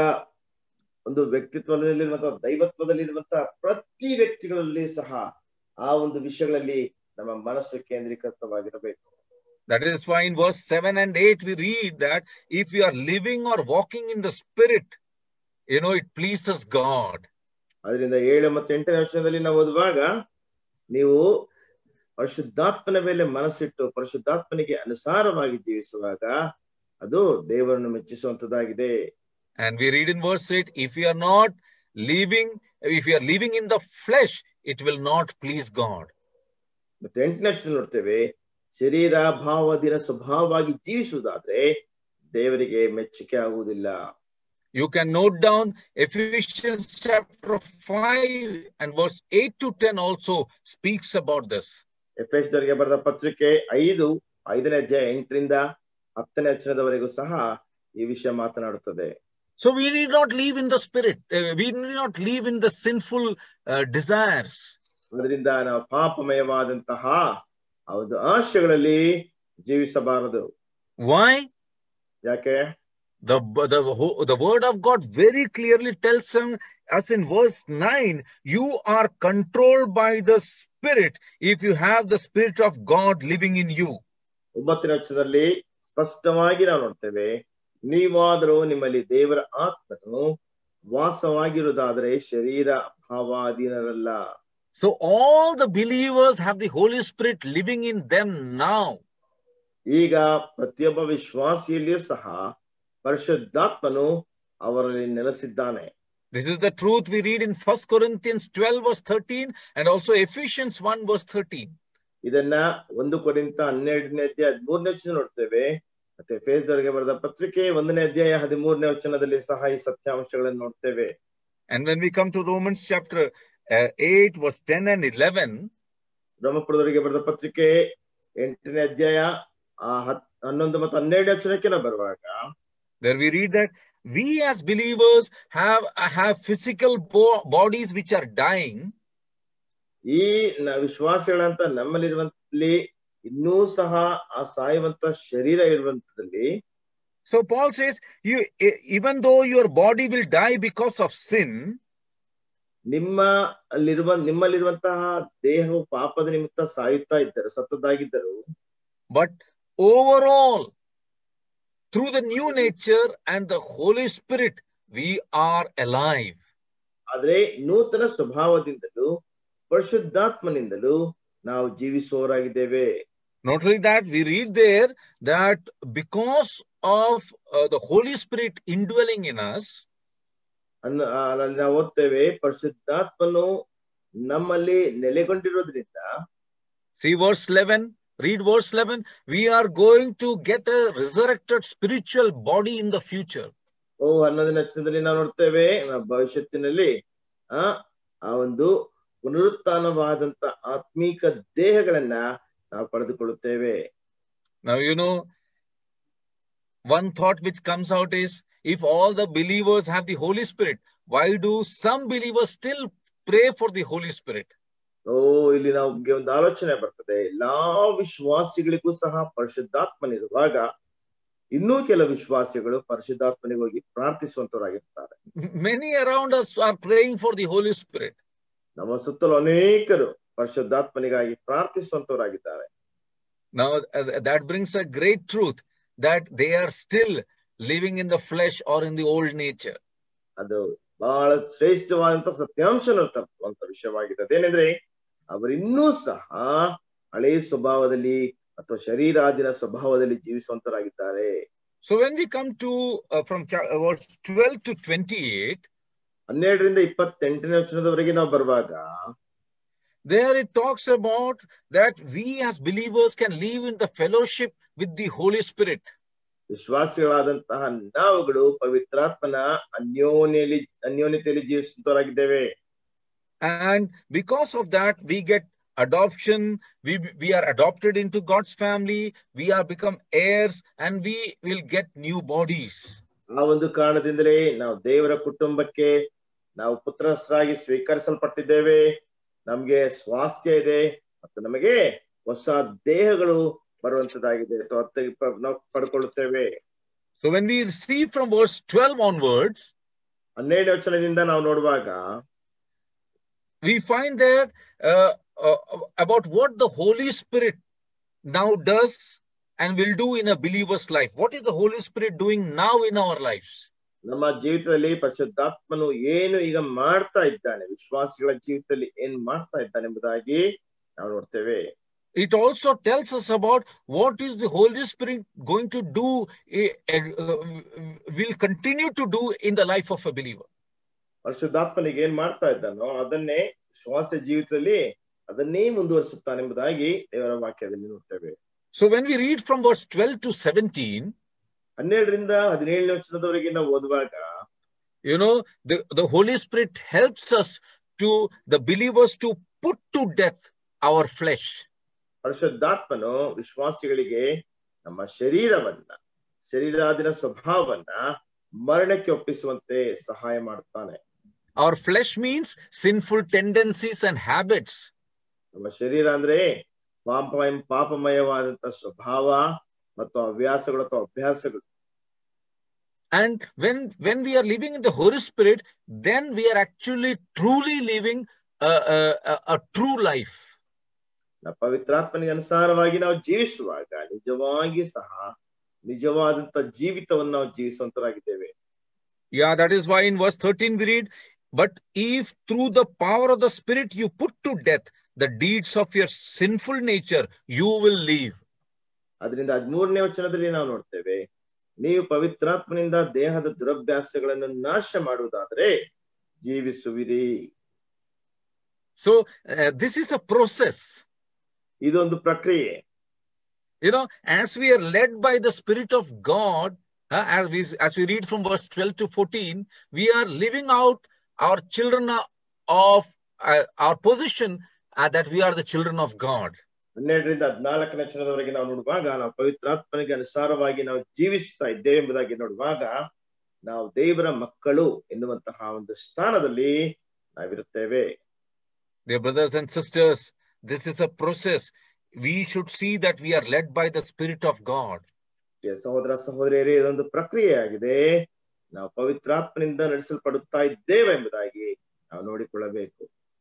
ಒಂದು ವ್ಯಕ್ತಿತ್ವದಲ್ಲಿರುವಂತಹ ದೈವತ್ವದಲ್ಲಿರುವಂತಹ ಪ್ರತಿ ವ್ಯಕ್ತಿಗಳಲ್ಲಿ ಸಹ ಆ ಒಂದು ವಿಷಯಗಳಲ್ಲಿ ನಮ್ಮ ಮನಸ್ಸು ಕೇಂದ್ರೀಕೃತವಾಗಿರಬೇಕು that is why in verse 7 and 8 we read that if we are living or walking in the spirit you know it pleases god ಅದರಿಂದ ಏಳು ಮತ್ತು ಎಂಟನೇ ವರ್ಷದಲ್ಲಿ ನಾವು ಓದುವಾಗ ನೀವು ಪರಿಶುದ್ಧಾತ್ಮನ ಮೇಲೆ ಮನಸ್ಸಿಟ್ಟು ಪರಿಶುದ್ಧಾತ್ಮನಿಗೆ ಅನುಸಾರವಾಗಿ ಜೀವಿಸುವಾಗ ಅದು ದೇವರನ್ನು ಮೆಚ್ಚಿಸುವಂತದ್ದಾಗಿದೆ and we read in verse 8 if we are not living if we are living in the flesh it will not please god ಮತ್ತೆ ಎಂಟನೇ ವರ್ಷ ನೋಡ್ತೇವೆ ಶರೀರ ಭಾವದಿನ ಸ್ವಭಾವವಾಗಿ ಜೀವಿಸುವುದಾದ್ರೆ ದೇವರಿಗೆ ಮೆಚ್ಚುಗೆ ಆಗುವುದಿಲ್ಲ you can note down ephesians chapter 5 and verse 8 to 10 also speaks about this ಎಫ್ಎಸ್ದವರಿಗೆ ಬರೆದ ಪತ್ರಿಕೆ ಐದು ಐದನೇ ಅಧ್ಯಾಯ ಎಂಟರಿಂದ ಹತ್ತನೇ ವಚನದವರೆಗೂ ಸಹ ಈ ವಿಷಯ ಮಾತನಾಡುತ್ತದೆ So we need not live in the spirit. Uh, we need not live in the sinful uh, desires. ಅದರಿಂದ ನಾವು ಪಾಪಮಯವಾದಂತಹ ಒಂದು ಆಶೆಗಳಲ್ಲಿ ಜೀವಿಸಬಾರದು Why? ಯಾಕೆ The, the, ho- the word of God very clearly tells him, us in verse 9, you are controlled by the spirit if you have the spirit of God living in you. ಒಂಬತ್ತನೇ ವರ್ಷದಲ್ಲಿ ಸ್ಪಷ್ಟವಾಗಿ ನಾವು ನೋಡ್ತೇವೆ ನೀವಾದರೂ ನಿಮ್ಮಲ್ಲಿ ದೇವರ ಆತ್ಮನು ವಾಸವಾಗಿರುವುದಾದರೆ ಶರೀರ ಭಾವಾಧೀನರಲ್ಲ So all the believers have the Holy Spirit living in them now. ಈಗ ಪ್ರತಿಯೊಬ್ಬ ವಿಶ್ವಾಸಿಯಲ್ಲಿಯೂ ಸಹ ಪರಿಶುದ್ಧಾತ್ಮನು ಅವರಲ್ಲಿ ನೆಲೆಸಿದ್ದಾನೆ This is the truth we read in 1 Corinthians 12, verse 13, and also Ephesians 1, verse 13. ಇದನ್ನ ಒಂದು ಕೊರಿಂತ ಹನ್ನೆರಡನೇ ಅಧ್ಯಾಯ ಹದಿಮೂರನೇ ವಚನ ನೋಡ್ತೇವೆ ಮತ್ತೆ ಫೇಸ್ದವರಿಗೆ ಬರೆದ ಪತ್ರಿಕೆ ಒಂದನೇ ಅಧ್ಯಾಯ ಹದಿಮೂರನೇ ವಚನದಲ್ಲಿ ಸಹ ಈ ಸತ್ಯಾಂಶಗಳನ್ನು ನೋಡ್ತೇವೆ And when we come to Romans chapter uh, 8, verse 10 and 11, ಬ್ರಹ್ಮಪುರದವರಿಗೆ ಬರೆದ ಪತ್ರಿಕೆ ಎಂಟನೇ ಅಧ್ಯಾಯ ಆ ಹತ್ ಹನ್ನೊಂದು ಮತ್ತು ಹನ್ನೆರಡು ವಚನಕ್ಕೆ ನಾವು ಬರುವಾಗ there we read that we as believers have, have physical bo- bodies which are dying, ಈ ನ- ವಿಶ್ವಾಸಿಗಳಂತ ನಮ್ಮಲ್ಲಿರುವಂತಲ್ಲಿ ಇನ್ನೂ ಸಹ ಆ ಸಾಯುವಂತ ಶರೀರ ಇರುವಂತದಲ್ಲಿ So Paul says, you e- even though your body will die because of sin, ನಿಮ್ಮ ಅಲ್ಲಿರುವ ನಿಮ್ಮಲ್ಲಿರುವಂತಹ ದೇಹವು ಪಾಪದ ನಿಮಿತ್ತ ಸಾಯುತ್ತಾ ಇದ್ದರು ಸತ್ತದಾಗಿದ್ದರು but overall, through the new nature and the Holy Spirit, we are alive. ಆದ್ರೆ ನೂತನ ಸ್ವಭಾವದಿಂದಲೂ ಪರಿಶುದ್ಧಾತ್ಮನಿಂದಲೂ ನಾವು ಜೀವಿಸುವವರಾಗಿದ್ದೇವೆ Not only that, we read there that because of uh, the Holy Spirit indwelling in us, ಅನ್ನ ಆ, ಅಲ್ಲಿ ನಾವು ಓದ್ತೇವೆ ಪರಿಶುದ್ಧಾತ್ಮನು ನಮ್ಮಲ್ಲಿ ನೆಲೆಗೊಂಡಿರೋದ್ರಿಂದ see verse 11, read verse 11, we are going to get a resurrected spiritual body in the future. ಓ ಹನ್ನೊಂದನೇ ವಚನದಲ್ಲಿ ನಾವು ನೋಡ್ತೇವೆ ನಾವು ಭವಿಷ್ಯತ್ತಿನಲ್ಲಿ ಆ ಆ ಒಂದು ಪುನರುತ್ಥಾನವಾದಂತ ಆತ್ಮೀಕ ದೇಹಗಳನ್ನ ನಾವು ಪಡೆದುಕೊಳ್ಳುತ್ತೇವೆ Now, you know, one thought which comes out is if all the believers have the Holy Spirit, why do some believers still pray for the Holy Spirit? ಓ ಇಲ್ಲಿ ನಮ್ಗೆ ಒಂದು ಆಲೋಚನೆ ಬರ್ತದೆ ಎಲ್ಲಾ ವಿಶ್ವಾಸಿಗಳಿಗೂ ಸಹ ಪರಿಶುದ್ಧಾತ್ಮನಿರುವಾಗ ಇನ್ನೂ ಕೆಲವು ವಿಶ್ವಾಸಿಗಳು ಪರಿಶುದ್ಧಾತ್ಮನಿಗೆ ಹೋಗಿ ಪ್ರಾರ್ಥಿಸುವಂತವರಾಗಿರ್ತಾರೆ Many around us are praying for the Holy Spirit. ನಮ್ಮ ಸುತ್ತಲೂ ಅನೇಕರು ಪರಿಶುದ್ಧಾತ್ಮನಿಗಾಗಿ ಪ್ರಾರ್ಥಿಸುವಂತವರಾಗಿದ್ದಾರೆ Now, uh, that brings a great truth that they are still living in the flesh or in the old nature. ಅದು ಬಹಳ ಶ್ರೇಷ್ಠವಾದಂತ ಸತ್ಯಾಂಶ ತಪ್ಪುವಂತ ವಿಷಯವಾಗಿದೆ ಅದೇನೆಂದ್ರೆ ಅವರಿನ್ನೂ ಸಹ ಹಳೆ ಸ್ವಭಾವದಲ್ಲಿ ಅಥವಾ ಶರೀರಾದಿನ ಸ್ವಭಾವದಲ್ಲಿ ಜೀವಿಸುವಂತರಾಗಿದ್ದಾರೆ So, when we come to uh, from cha- uh, verse 12 to 28, ಹನ್ನೆರಡರಿಂದ ಇಪ್ಪತ್ತೆಂಟನೇ ವಚನದವರೆಗೆ ನಾವು ಬರುವಾಗ there it talks about that we as believers can live in the fellowship with the Holy Spirit. ವಿಶ್ವಾಸಿಗಳಾದಂತಹ ನಾವುಗಳು ಪವಿತ್ರಾತ್ಮನ ಅನ್ಯೋನ್ಯಲ್ಲಿ ಅನ್ಯೋನ್ಯತೆಯಲ್ಲಿ ಜೀವಿಸುವಂತವರಾಗಿದ್ದೇವೆ And because of that, we get adoption, we, we are adopted into God's family, we are become heirs, and we will get new bodies. ಆ ಒಂದು ಕಾರಣದಿಂದಲೇ ನಾವು ದೇವರ ಕುಟುಂಬಕ್ಕೆ ನಾವು ಪುತ್ರಸ್ಥರಾಗಿ ಸ್ವೀಕರಿಸಲ್ಪಟ್ಟಿದ್ದೇವೆ ನಮ್ಗೆ ಸ್ವಾಸ್ಥ್ಯ ಇದೆ ಮತ್ತು ನಮಗೆ ಹೊಸ ದೇಹಗಳು ಬರುವಂತದ್ದಾಗಿದೆ ಅಥವಾ ಅತ್ತ- ಪ- ನಾವು ಪಡ್ಕೊಳ್ಳುತ್ತೇವೆ So when we see from verse 12 onwards, ಹನ್ನೆರಡು ವಚನದಿಂದ ನಾವು ನೋಡುವಾಗ we find that uh, uh, about what the Holy Spirit now does and will do in a believer's life. What is the Holy Spirit doing now in our lives? ನಮ್ಮ ಜೀವಿತದಲ್ಲಿ ಪರಿಶುದ್ಧಾತ್ಮನು ಏನು ಈಗ ಮಾಡ್ತಾ ಇದ್ದಾನೆ ವಿಶ್ವಾಸಿಗಳ ಜೀವಿತದಲ್ಲಿ ಏನ್ ಮಾಡ್ತಾ ಇದ್ದಾನೆ ಎಂಬುದಾಗಿ ನಾವು ನೋಡ್ತೇವೆ It also tells us about what is the Holy Spirit going to do, eh, uh, will continue to do in the life of a believer. ಪರಿಶುದ್ಧಾತ್ಮನಿಗೆ ಏನ್ ಮಾಡ್ತಾ ಇದ್ದಾನೋ ಅದನ್ನೇ ಶ್ವಾಸ ಜೀವಿತದಲ್ಲಿ ಅದನ್ನೇ ಮುಂದುವರಿಸುತ್ತಾನೆಂಬುದಾಗಿ ದೇವರ ವಾಕ್ಯದಲ್ಲಿ ನೋಡ್ತೇವೆ So when we read from verse 12 to 17, ಹನ್ನೆರಡರಿಂದ ಹದಿನೇಳನೇ ವಚನದವರೆಗೆ ನಾವು ಓದುವಾಗ you know, the, the Holy Spirit helps us to, the believers to put to death our flesh. ಪರಿಶುದ್ಧಾತ್ಮನು ವಿಶ್ವಾಸಿಗಳಿಗೆ ನಮ್ಮ ಶರೀರವನ್ನ ಶರೀರಾದಿನ ಸ್ವಭಾವವನ್ನ ಮರಣಕ್ಕೆ ಒಪ್ಪಿಸುವಂತೆ ಸಹಾಯ ಮಾಡುತ್ತಾನೆ Our flesh means sinful tendencies and habits. ನಮ್ಮ ಶರೀರ ಅಂದ್ರೆ ಪಾಪ ಪಾಪಮಯವಾದಂತ ಸ್ವಭಾವ ಮತ್ತು ಹವ್ಯಾಸಗಳು ಅಥವಾ ಅಭ್ಯಾಸಗಳು And when, when we are living in the Holy Spirit, then we are actually truly living a, a, a, a true life. ನಾವು ಪವಿತ್ರಾತ್ಮನಿಗೆ ಅನುಸಾರವಾಗಿ ನಾವು ಜೀವಿಸುವಾಗ ನಿಜವಾಗಿ ಸಹ ನಿಜವಾದಂತ ಜೀವಿತವನ್ನು ನಾವು ಜೀವಿಸುವಂತರಾಗಿದ್ದೇವೆ Yeah, that is why in verse 13 we read, But if through the power of the Spirit you put to death the deeds of your sinful nature, you will live. ಅದರಿಂದ ಹದಿಮೂರನೇ ವಚನದಲ್ಲಿ ನಾವು ನೋಡ್ತೇವೆ ನೀವು ಪವಿತ್ರಾತ್ಮನಿಂದ ದೇಹದ ದುರಭ್ಯಾಸಗಳನ್ನು ನಾಶ ಮಾಡುವುದಾದರೆ ಜೀವಿಸುವಿರಿ So, uh, this is a process. ಇದೊಂದು ಪ್ರಕ್ರಿಯೆ You know, as we are led by the Spirit of God, uh, as we as we read from verse 12 to 14, we are living out our children of uh, our position uh, that we are the children of God. ಹನ್ನೆರಡರಿಂದ ಹದಿನಾಲ್ಕನೇ ಚರಣದವರೆಗೆ ನಾವು ನೋಡುವಾಗ ನಾವು ಪವಿತ್ರಾತ್ಮನಿಗೆ ಅನುಸಾರವಾಗಿ ನಾವು ಜೀವಿಸ್ತಾ ಇದ್ದೇವೆ ಎಂಬುದಾಗಿ ನೋಡುವಾಗ ನಾವು ದೇವರ ಮಕ್ಕಳು ಎನ್ನುವಂತಹ ಒಂದು ಸ್ಥಾನದಲ್ಲಿ ನಾವಿರುತ್ತೇವೆ Dear brothers and sisters, this is a process. We should see that we are led by the Spirit of God. ಪ್ರಿಯ ಸಹೋದರ ಸಹೋದರಿಯರೇ ಇದೊಂದು ಪ್ರಕ್ರಿಯೆಯಾಗಿದೆ ನಾವು ಪವಿತ್ರಾತ್ಮನಿಂದ ನಡೆಸಲ್ಪಡುತ್ತಾ ಇದ್ದೇವೆ ಎಂಬುದಾಗಿ ನಾವು ನೋಡಿಕೊಳ್ಳಬೇಕು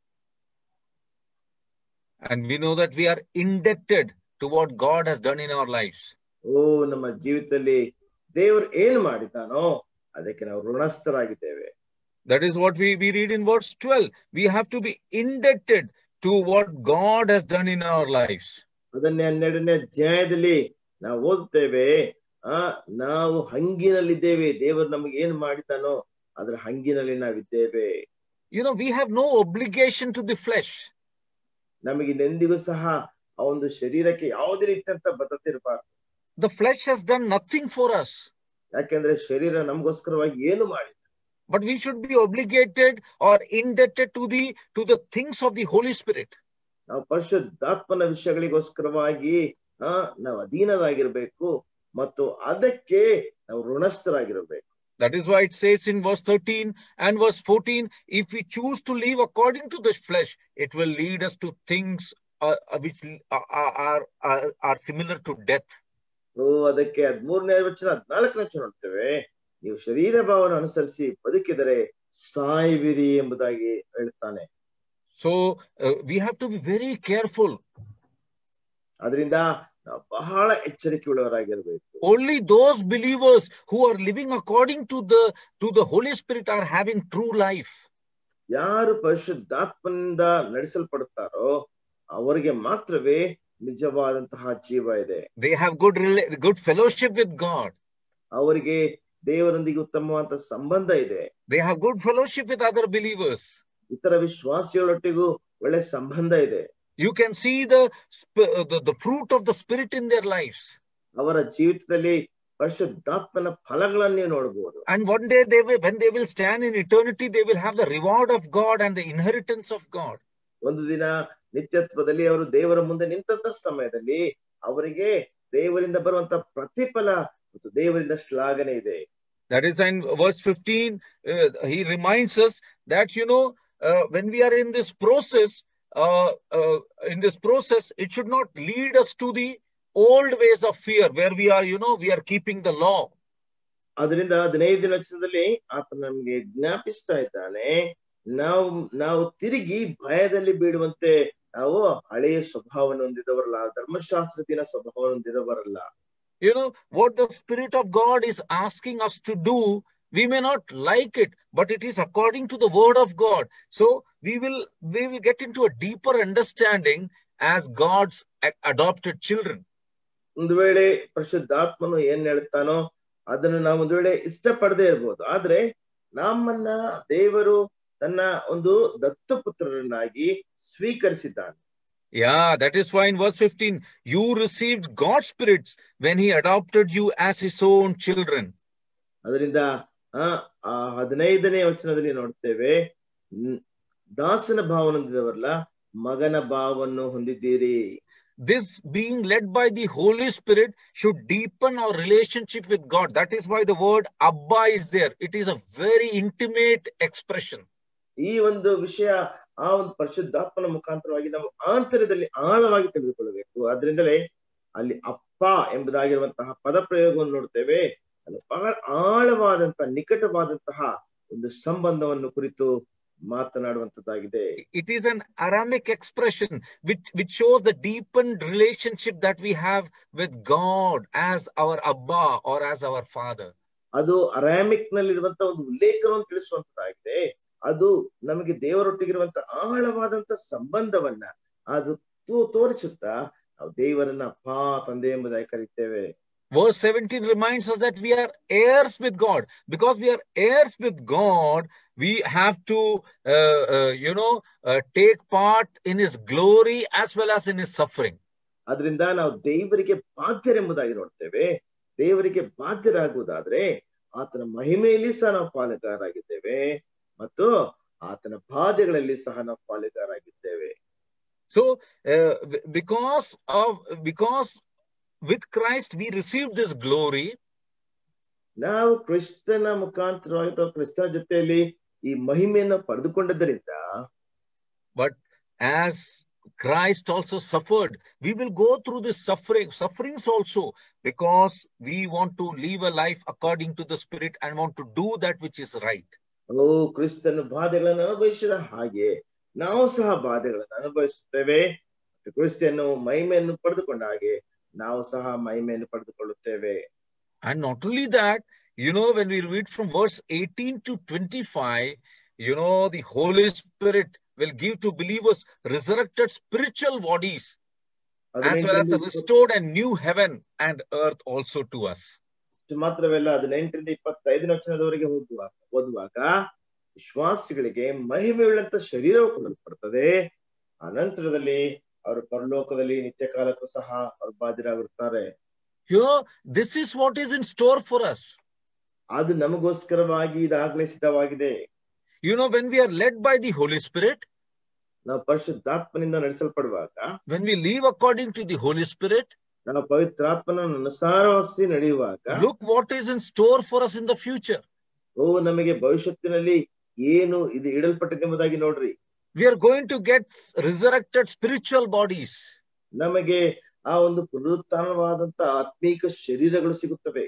And we know that we are indebted to what God has done in our lives. ಓ ನಮ್ಮ ಜೀವಿತದಲ್ಲಿ ದೇವರು ಏನು ಮಾಡಿದ್ದಾನೋ ಅದಕ್ಕೆ ನಾವು ಋಣಸ್ಥರಾಗಿದ್ದೇವೆ That is what we, we read in verse 12. We have to be indebted to what God has done in our lives. ಅದನ್ನೇ ಹನ್ನೆರಡನೇ ಅಧ್ಯಾಯದಲ್ಲಿ ನಾವು ಓದುತ್ತೇವೆ ಆ ನಾವು ಹಂಗಿನಲ್ಲಿದ್ದೇವೆ ದೇವರು ನಮಗೆ ಏನು ಮಾಡಿದ್ದಾನೋ ಅದರ ಹಂಗಿನಲ್ಲಿ ನಾವಿದ್ದೇವೆ You know, we have no obligation to the flesh. ನಮಗೆ ನೆಂದಿಗೂ ಸಹ ಆ ಒಂದು ಶರೀರಕ್ಕೆ ಯಾವುದೇ ರೀತಿಯಂತ ಬದ್ಧತೆ ಇರಬಾರ್ದು The flesh has done nothing for us, ಯಾಕೆಂದ್ರೆ ಶರೀರ ನಮಗೋಸ್ಕರವಾಗಿ ಏನು ಮಾಡಿ but we should be obligated or indebted to the to the things of the Holy Spirit. ನಾವು ಪರಿಶುದ್ಧಾತ್ಮನ ವಿಷಯಗಳಿಗೋಸ್ಕರವಾಗಿ ಆ ನಾವು ಅಧೀನರಾಗಿರ್ಬೇಕು ಮತ್ತು ಅದಕ್ಕೆ ನಾವು ಋಣಸ್ಥರಾಗಿರ್ಬೇಕು That is why it says in verse 13 and verse 14 if we choose to live according to the flesh, it will lead us to things uh, uh, which are, are, are, are similar to death. ಓ ಅದಕ್ಕೆ ಹದ್ಮೂರನೇ ವಚನ ಹದ್ನಾಲ್ಕನೇ ವಚನ ನೋಡ್ತೇವೆ ನೀವು ಶರೀರ ಭಾವನ ಅನುಸರಿಸಿ ಬದುಕಿದರೆ ಸಾಯುವಿರಿ ಎಂಬುದಾಗಿ ಹೇಳ್ತಾನೆ So uh, we have to be very careful. ಅದರಿಂದ ನಾವು ಬಹಳ ಎಚ್ಚರಿಕೆ ಉಳ್ಳವರಾಗಿರ್ಬೇಕು Only those believers who are living according to the to the Holy Spirit are having true life. ಯಾರು ಪರಿಶುದ್ಧಾತ್ಮನಿಂದ ನಡೆಸಲ್ಪಡುತ್ತಾರೋ ಅವರಿಗೆ ಮಾತ್ರವೇ ನಿಜವಾದಂತಹ ಜೀವ ಇದೆ They have good rela- good fellowship with God. ಅವರಿಗೆ ದೇವರೊಂದಿಗೆ ಉತ್ತಮವಾದ ಸಂಬಂಧ ಇದೆ They have good fellowship with other believers. ಇತರ ವಿಶ್ವಾಸಿಗಳೊಟ್ಟಿಗೂ ಒಳ್ಳೆ ಸಂಬಂಧ ಇದೆ You can see the, sp- uh, the the fruit of the Spirit in their lives. ಅವರ ಜೀವಿತದಲ್ಲಿ ಪರಿಶುದ್ಧಾತ್ಮನ ಫಲಗಳನ್ನು ನೀವು ನೋಡಬಹುದು And one day they will, when they will stand in eternity, they will have the reward of God and the inheritance of God. ಒಂದು ದಿನ ನಿತ್ಯತ್ವದಲ್ಲಿ ಅವರು ದೇವರ ಮುಂದೆ ನಿಂತಹ ಸಮಯದಲ್ಲಿ ಅವರಿಗೆ ದೇವರಿಂದ ಬರುವಂತ ಪ್ರತಿಫಲ ಮತ್ತು ದೇವರಿಂದ ಶ್ಲಾಘನೆ ಇದೆ That is in verse 15, uh, he reminds us that, you know, uh, when we are in this process, uh, uh, in this process, it should not lead us to the old ways of fear where we are, you know, we are keeping the law. ಅದರಿಂದ ಹದಿನೈದು ಲಕ್ಷದಲ್ಲಿ ಆತ ನಮ್ಗೆ ಜ್ಞಾಪಿಸ್ತಾ ಇದ್ದಾನೆ ನಾವು ನಾವು ತಿರುಗಿ ಭಯದಲ್ಲಿ ಬೀಳುವಂತೆ ನಾವು ಹಳೆಯ ಸ್ವಭಾವವನ್ನು ಹೊಂದಿದವರಲ್ಲ ಧರ್ಮಶಾಸ್ತ್ರದಿನ ಸ್ವಭಾವವನ್ನು ಹೊಂದಿದವರಲ್ಲ You know, what the Spirit of God is asking us to do, we may not like it, but it is according to the Word of God. So we will we will get into a deeper understanding as God's a- adopted children. ಒಂದು ವೇಳೆ ಪರಿಶುದ್ಧಾತ್ಮನು ಏನ್ ಹೇಳ್ತಾನೋ ಅದನ್ನು ನಾವು ಒಂದು ವೇಳೆ ಇಷ್ಟಪಡದೇ ಇರ್ಬೋದು ಆದ್ರೆ ನಮ್ಮನ್ನ ದೇವರು ತನ್ನ ಒಂದು ದತ್ತಪುತ್ರರನ್ನಾಗಿ ಸ್ವೀಕರಿಸಿದ್ದಾನೆ Yeah, that is why in verse 15, you received God's spirits when He adopted you as His own children. ಅದರಿಂದ ಆ ಆ ಹದಿನೈದನೇ ವಚನದಲ್ಲಿ ನೋಡ್ತೇವೆ ನ್- ದಾಸನ ಭಾವನ ಹೊಂದಿದವರಲ್ಲ ಮಗನ ಭಾವವನ್ನು ಹೊಂದಿದ್ದೀರಿ This being led by the Holy Spirit should deepen our relationship with God. That is why the word Abba is there. It is a very intimate expression. ಈ ಒಂದು ವಿಷಯ ಆ ಒಂದು ಪರಿಶುದ್ಧಾತ್ಮನ ಮುಖಾಂತರವಾಗಿ ನಾವು ಆಂತರ್ಯದಲ್ಲಿ ಆಳವಾಗಿ ತಿಳಿದುಕೊಳ್ಳಬೇಕು ಆದ್ರಿಂದಲೇ ಅಲ್ಲಿ ಅಪ್ಪ ಎಂಬುದಾಗಿರುವಂತಹ ಪದ ಪ್ರಯೋಗವನ್ನು ನೋಡ್ತೇವೆ ಅದು ಬಹಳ ಆಳವಾದಂತಹ ನಿಕಟವಾದಂತಹ ಒಂದು ಸಂಬಂಧವನ್ನು ಕುರಿತು ಮಾತನಾಡುವಂತದ್ದಾಗಿದೆ It is an Aramic expression which, which shows the deepened relationship that we have with God as our Abba or as our Father. ಅದು ಅರಾಮಿಕ್ ನಲ್ಲಿರುವಂತ ಒಂದು ಉಲ್ಲೇಖವನ್ನು ತಿಳಿಸುವಂತದ್ದಾಗಿದೆ ಅದು ನಮಗೆ ದೇವರೊಟ್ಟಿಗಿರುವಂತ ಆಳವಾದಂತ ಸಂಬಂಧವನ್ನ ಅದು ತೋ- ತೋರಿಸುತ್ತಾ ನಾವು ದೇವರನ್ನ ಅಪ್ಪ ತಂದೆ ಎಂಬುದಾಗಿ ಕರೀತೇವೆ Verse 17 reminds us that we are heirs with God. Because we are heirs with God, we have to, uh, uh, you know, uh, take part in His glory as well as in His suffering. ಅದರಿಂದ ನಾವು ದೇವರಿಗೆ ಬಾಧ್ಯರೆಂಬುದಾಗಿ ನೋಡ್ತೇವೆ ದೇವರಿಗೆ ಬಾಧ್ಯರಾಗುವುದಾದ್ರೆ ಆತನ ಮಹಿಮೆಯಲ್ಲಿ ಸಹ ನಾವು ಪಾಲುಗಾರಾಗಿದ್ದೇವೆ ಮತ್ತು ಆತನ ಬಾಧೆಗಳಲ್ಲಿ ಸಹ ನಾವು ಪಾಲುಗಾರಾಗಿದ್ದೇವೆ So, uh, because of because with Christ we received this glory, ನಾವು ಕ್ರಿಸ್ತನ ಮುಖಾಂತರವಾಗಿ ಅಥವಾ ಕ್ರಿಸ್ತನ ಜೊತೆಯಲ್ಲಿ ಈ ಮಹಿಮೆಯನ್ನು ಪಡೆದುಕೊಂಡದ್ದರಿಂದ but as Christ also suffered, we will go through this suffering, sufferings also, because we want to live a life according to the Spirit and want to do that which is right. ಓ ಕ್ರಿಸ್ತನ ಬಾಧೆಗಳನ್ನು ಅನುಭವಿಸಿದ ಹಾಗೆ ನಾವು ಸಹ ಬಾಧೆಗಳನ್ನು ಅನುಭವಿಸುತ್ತೇವೆ ಮತ್ತು ಕ್ರಿಸ್ತನು ಮಹಿಮೆಯನ್ನು ಪಡೆದುಕೊಂಡ ಹಾಗೆ ನಾವು ಸಹ ಮಹಿಮೆಯನ್ನು ಪಡೆದುಕೊಳ್ಳುತ್ತೇವೆ And not only that, you know, when we read from verse 18 to 25, you know, the Holy Spirit will give to believers resurrected spiritual bodies as well as a restored and new heaven and earth also to us. ಇಷ್ಟು ಮಾತ್ರವಲ್ಲ ಹದಿನೆಂಟರಿಂದ ಇಪ್ಪತ್ತೈದನೇ ವಚನದವರೆಗೆ ಹೋಗುವಾಗ ಓದುವಾಗ ವಿಶ್ವಾಸಿಗಳಿಗೆ ಮಹಿಮೆಯುಳ್ಳಂತ ಶರೀರವು ಕೊಡಲ್ಪಡ್ತದೆ ಆ ನಂತರದಲ್ಲಿ ಅವರು ಪರಲೋಕದಲ್ಲಿ ನಿತ್ಯ ಕಾಲಕ್ಕೂ ಸಹ ಅವರು ಬಾಧ್ಯರಾಗಿರ್ತಾರೆ Here, this is what is in store for us. ಅದು ನಮಗೋಸ್ಕರವಾಗಿ ಇದಾಗ್ಲೇ ಸಿದ್ಧವಾಗಿದೆ You know, when we are led by the Holy Spirit, ನಾವು ಪರಿಶುದ್ಧಾತ್ಮನಿಂದ ನಡೆಸಲ್ಪಡುವಾಗ when we live according to the Holy Spirit, ನಾವು ಪವಿತ್ರಾತ್ಮನ ಅನುಸಾರವಾಗಿ ನಡೆಯುವಾಗ look what is in store for us in the future. ಓ ನಮಗೆ ಭವಿಷ್ಯತ್ತಿನಲ್ಲಿ ಏನು ಇದು ಇಡಲ್ಪಟ್ಟಿದೆ ಎಂಬುದಾಗಿ ನೋಡ್ರಿ We are going to get resurrected spiritual bodies. ನಮಗೆ ಆ ಒಂದು ಪುನರುತ್ಥಾನವಾದಂತ ಆತ್ಮೀಕ ಶರೀರಗಳು ಸಿಗುತ್ತವೆ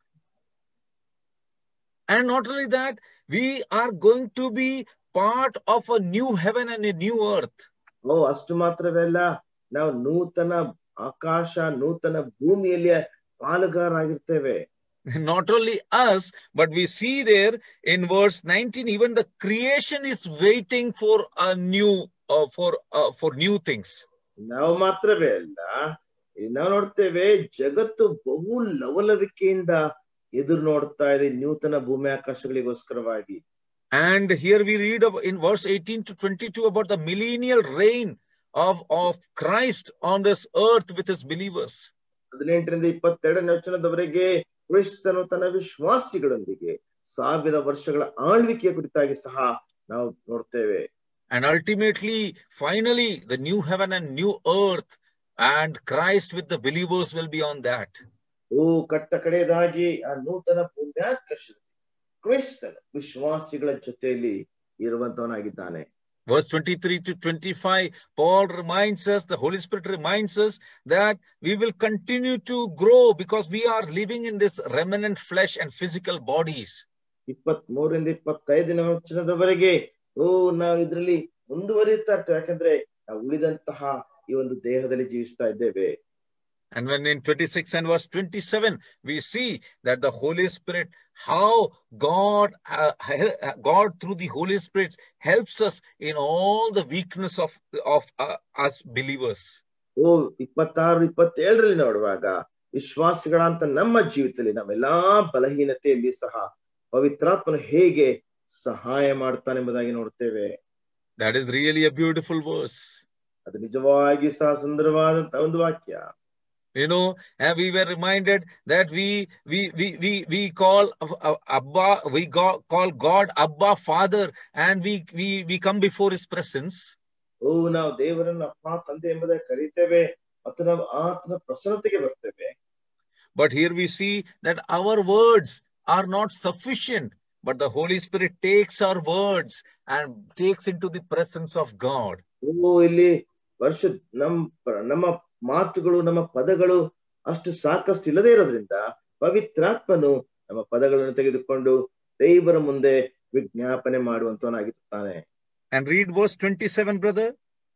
And not only that, we are going to be part of a new heaven and a new earth. ಓ ಅಷ್ಟು ಮಾತ್ರವೇ ಅಲ್ಲ ನಾವು ನೂತನ ಆಕಾಶ ನೂತನ ಭೂಮಿಯಲ್ಲಿ ಪಾಲುಗಾರಾಗಿರ್ತೇವೆ Not only us, but we see there in verse 19, even the creation is waiting for a new, uh, for, uh, for new things. ನಾವು ಮಾತ್ರವೇ ಅಲ್ಲ ಇಲ್ಲಿ ನಾವು ನೋಡ್ತೇವೆ ಜಗತ್ತು ಬಹು ಲವಲವಿಕೆಯಿಂದ ಎದುರು ನೋಡ್ತಾ ಇದೆ ನೂತನ ಭೂಮಿ ಆಕಾಶಗಳಿಗೋಸ್ಕರವಾಗಿ And here we read of, in verse 18 to 22 about the millennial reign of, of Christ on this earth with his believers. ಹದಿನೆಂಟರಿಂದ ಇಪ್ಪತ್ತೆರಡನೇ ವಚನದವರೆಗೆ ಕ್ರಿಸ್ತನು ತನ್ನ ವಿಶ್ವಾಸಿಗಳೊಂದಿಗೆ ಸಾವಿರ ವರ್ಷಗಳ ಆಳ್ವಿಕೆಯ ಕುರಿತಾಗಿ ಸಹ ನಾವು ನೋಡ್ತೇವೆ And ultimately, finally, the new heaven and new earth and Christ with the believers will be on that. ಓ ಕಟ್ಟ ಕಡೆಯದಾಗಿ ಆ ನೂತನ ಭೂಮ್ಯಾಕರ್ಷದಲ್ಲಿ ಕ್ರಿಸ್ತನು ವಿಶ್ವಾಸಿಗಳ ಜೊತೆಯಲ್ಲಿ ಇರುವಂತವನಾಗಿದ್ದಾನೆ Verse 23 to 25, Paul reminds us, the Holy Spirit reminds us that we will continue to grow because we are living in this remnant flesh and physical bodies. ಇಪ್ಪತ್ ಮೂರರಿಂದ ಇಪ್ಪತ್ತೈದನೇ ವಚನದವರೆಗೆ ಓ ನಾವು ಇದರಲ್ಲಿ ಮುಂದುವರಿಯುತ್ತಾ ಇರ್ತೇವೆ ಯಾಕಂದ್ರೆ ನಾವು ಉಳಿದಂತಹ ಈ ಒಂದು ದೇಹದಲ್ಲಿ ಜೀವಿಸ್ತಾ ಇದ್ದೇವೆ And when in 26 and verse 27, we see that the Holy Spirit, how God, uh, hel- uh, God through the Holy Spirit helps us in all the weakness of, of uh, us believers. ಓ ಇಪ್ಪತ್ತಾರು ಇಪ್ಪತ್ತೇಳರಲ್ಲಿ ನೋಡುವಾಗ ವಿಶ್ವಾಸಿಗಳಂತ ನಮ್ಮ ಜೀವಿತದಲ್ಲಿ ನಾವೆಲ್ಲಾ ಬಲಹೀನತೆಯಲ್ಲಿ ಸಹ ಪವಿತ್ರಾತ್ಮನು ಹೇಗೆ ಸಹಾಯ ಮಾಡ್ತಾನೆ ಎಂಬುದಾಗಿ ನೋಡ್ತೇವೆ That is really a beautiful verse. ಅದು ನಿಜವಾಗಿ ಸಹ ಸುಂದರವಾದಂತ ಒಂದು ವಾಕ್ಯ You know, and we were reminded that we we we we we call uh, Abba, we go, call God Abba Father, and we we we come before His presence. ಓ ನಾವು ದೇವರನ್ನ ಅಪ್ಪ ತಂದೆ ಎಂಬುದಾಗಿ ಕರೀತೇವೆ ಮತ್ತು ನಾವು ಆತನ ಪ್ರಸನ್ನತೆಗೆ ಬರ್ತೇವೆ But here we see that our words are not sufficient, but the Holy Spirit takes our words and takes into the presence of God. ಓ ಇಲ್ಲಿ ವರ್ಷ ನಮ್ ನಮ್ಮ ಮಾತುಗಳು ನಮ್ಮ ಪದಗಳು ಅಷ್ಟು ಸಾಕಷ್ಟು ಇಲ್ಲದೆ ಇರೋದ್ರಿಂದ ಪವಿತ್ರಾತ್ಮನು ನಮ್ಮ ಪದಗಳನ್ನು ತೆಗೆದುಕೊಂಡು ದೇವರ ಮುಂದೆ ವಿಜ್ಞಾಪನೆ ಮಾಡುವಂತವನಾಗಿರ್ತಾನೆ And read verse 27, brother.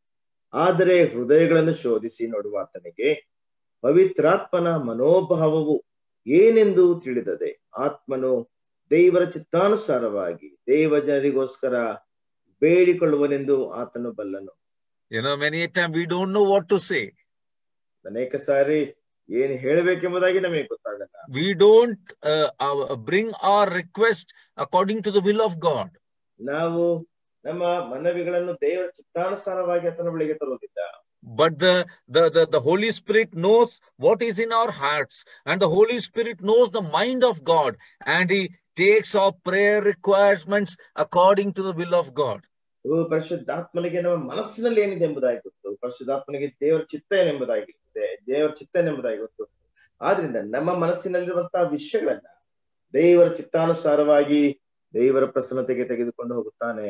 ಆದರೆ ಹೃದಯಗಳನ್ನು ಶೋಧಿಸಿ ನೋಡುವ ಆತನಿಗೆ ಪವಿತ್ರಾತ್ಮನ ಮನೋಭಾವವು ಏನೆಂದು ತಿಳಿದದೆ ಆತ್ಮನು ದೇವರ ಚಿತ್ತಾನುಸಾರವಾಗಿ ದೇವ ಜನರಿಗೋಸ್ಕರ ಬೇಡಿಕೊಳ್ಳುವನೆಂದು ಆತನು ಬಲ್ಲನು You know, many a time we don't know what to say. ಅನೇಕ ಸಾರಿ ಏನ್ ಹೇಳ್ಬೇಕೆಂಬುದಾಗಿ ನಮಗೆ ಗೊತ್ತಾಗಲ್ಲ We don't uh, uh, bring our request according to the will of God. ನಾವು ನಮ್ಮ ಮನವಿಗಳನ್ನು ದೇವರ ಚಿತ್ತಾನುಸಾರವಾಗಿ ಆತನ ಬಳಿಗೆ ತರುವುದಿಲ್ಲ but the, the, the, the Holy Spirit knows what is in our hearts, and the Holy Spirit knows the mind of God, and He takes our prayer requirements according to the will of God. ಓ ಪರಿಶುದ್ಧಾತ್ಮನಿಗೆ ನಮ್ಮ ಮನಸ್ಸಿನಲ್ಲಿ ಏನಿದೆ ಎಂಬುದಾಗಿ ಗೊತ್ತು ಪರಿಶುದ್ಧಾತ್ಮನಿಗೆ ದೇವರ ಚಿತ್ತ ಏನೆಂಬುದಾಗಿ ಇದೆ ದೇವರ ಚಿತ್ತ ಏನೆಂಬುದಾಗಿ ಗೊತ್ತು ಆದ್ರಿಂದ ನಮ್ಮ ಮನಸ್ಸಿನಲ್ಲಿರುವಂತಹ ವಿಷಯಗಳನ್ನ ದೇವರ ಚಿತ್ತಾನುಸಾರವಾಗಿ ದೇವರ ಪ್ರಸನ್ನತೆಗೆ ತೆಗೆದುಕೊಂಡು ಹೋಗುತ್ತಾನೆ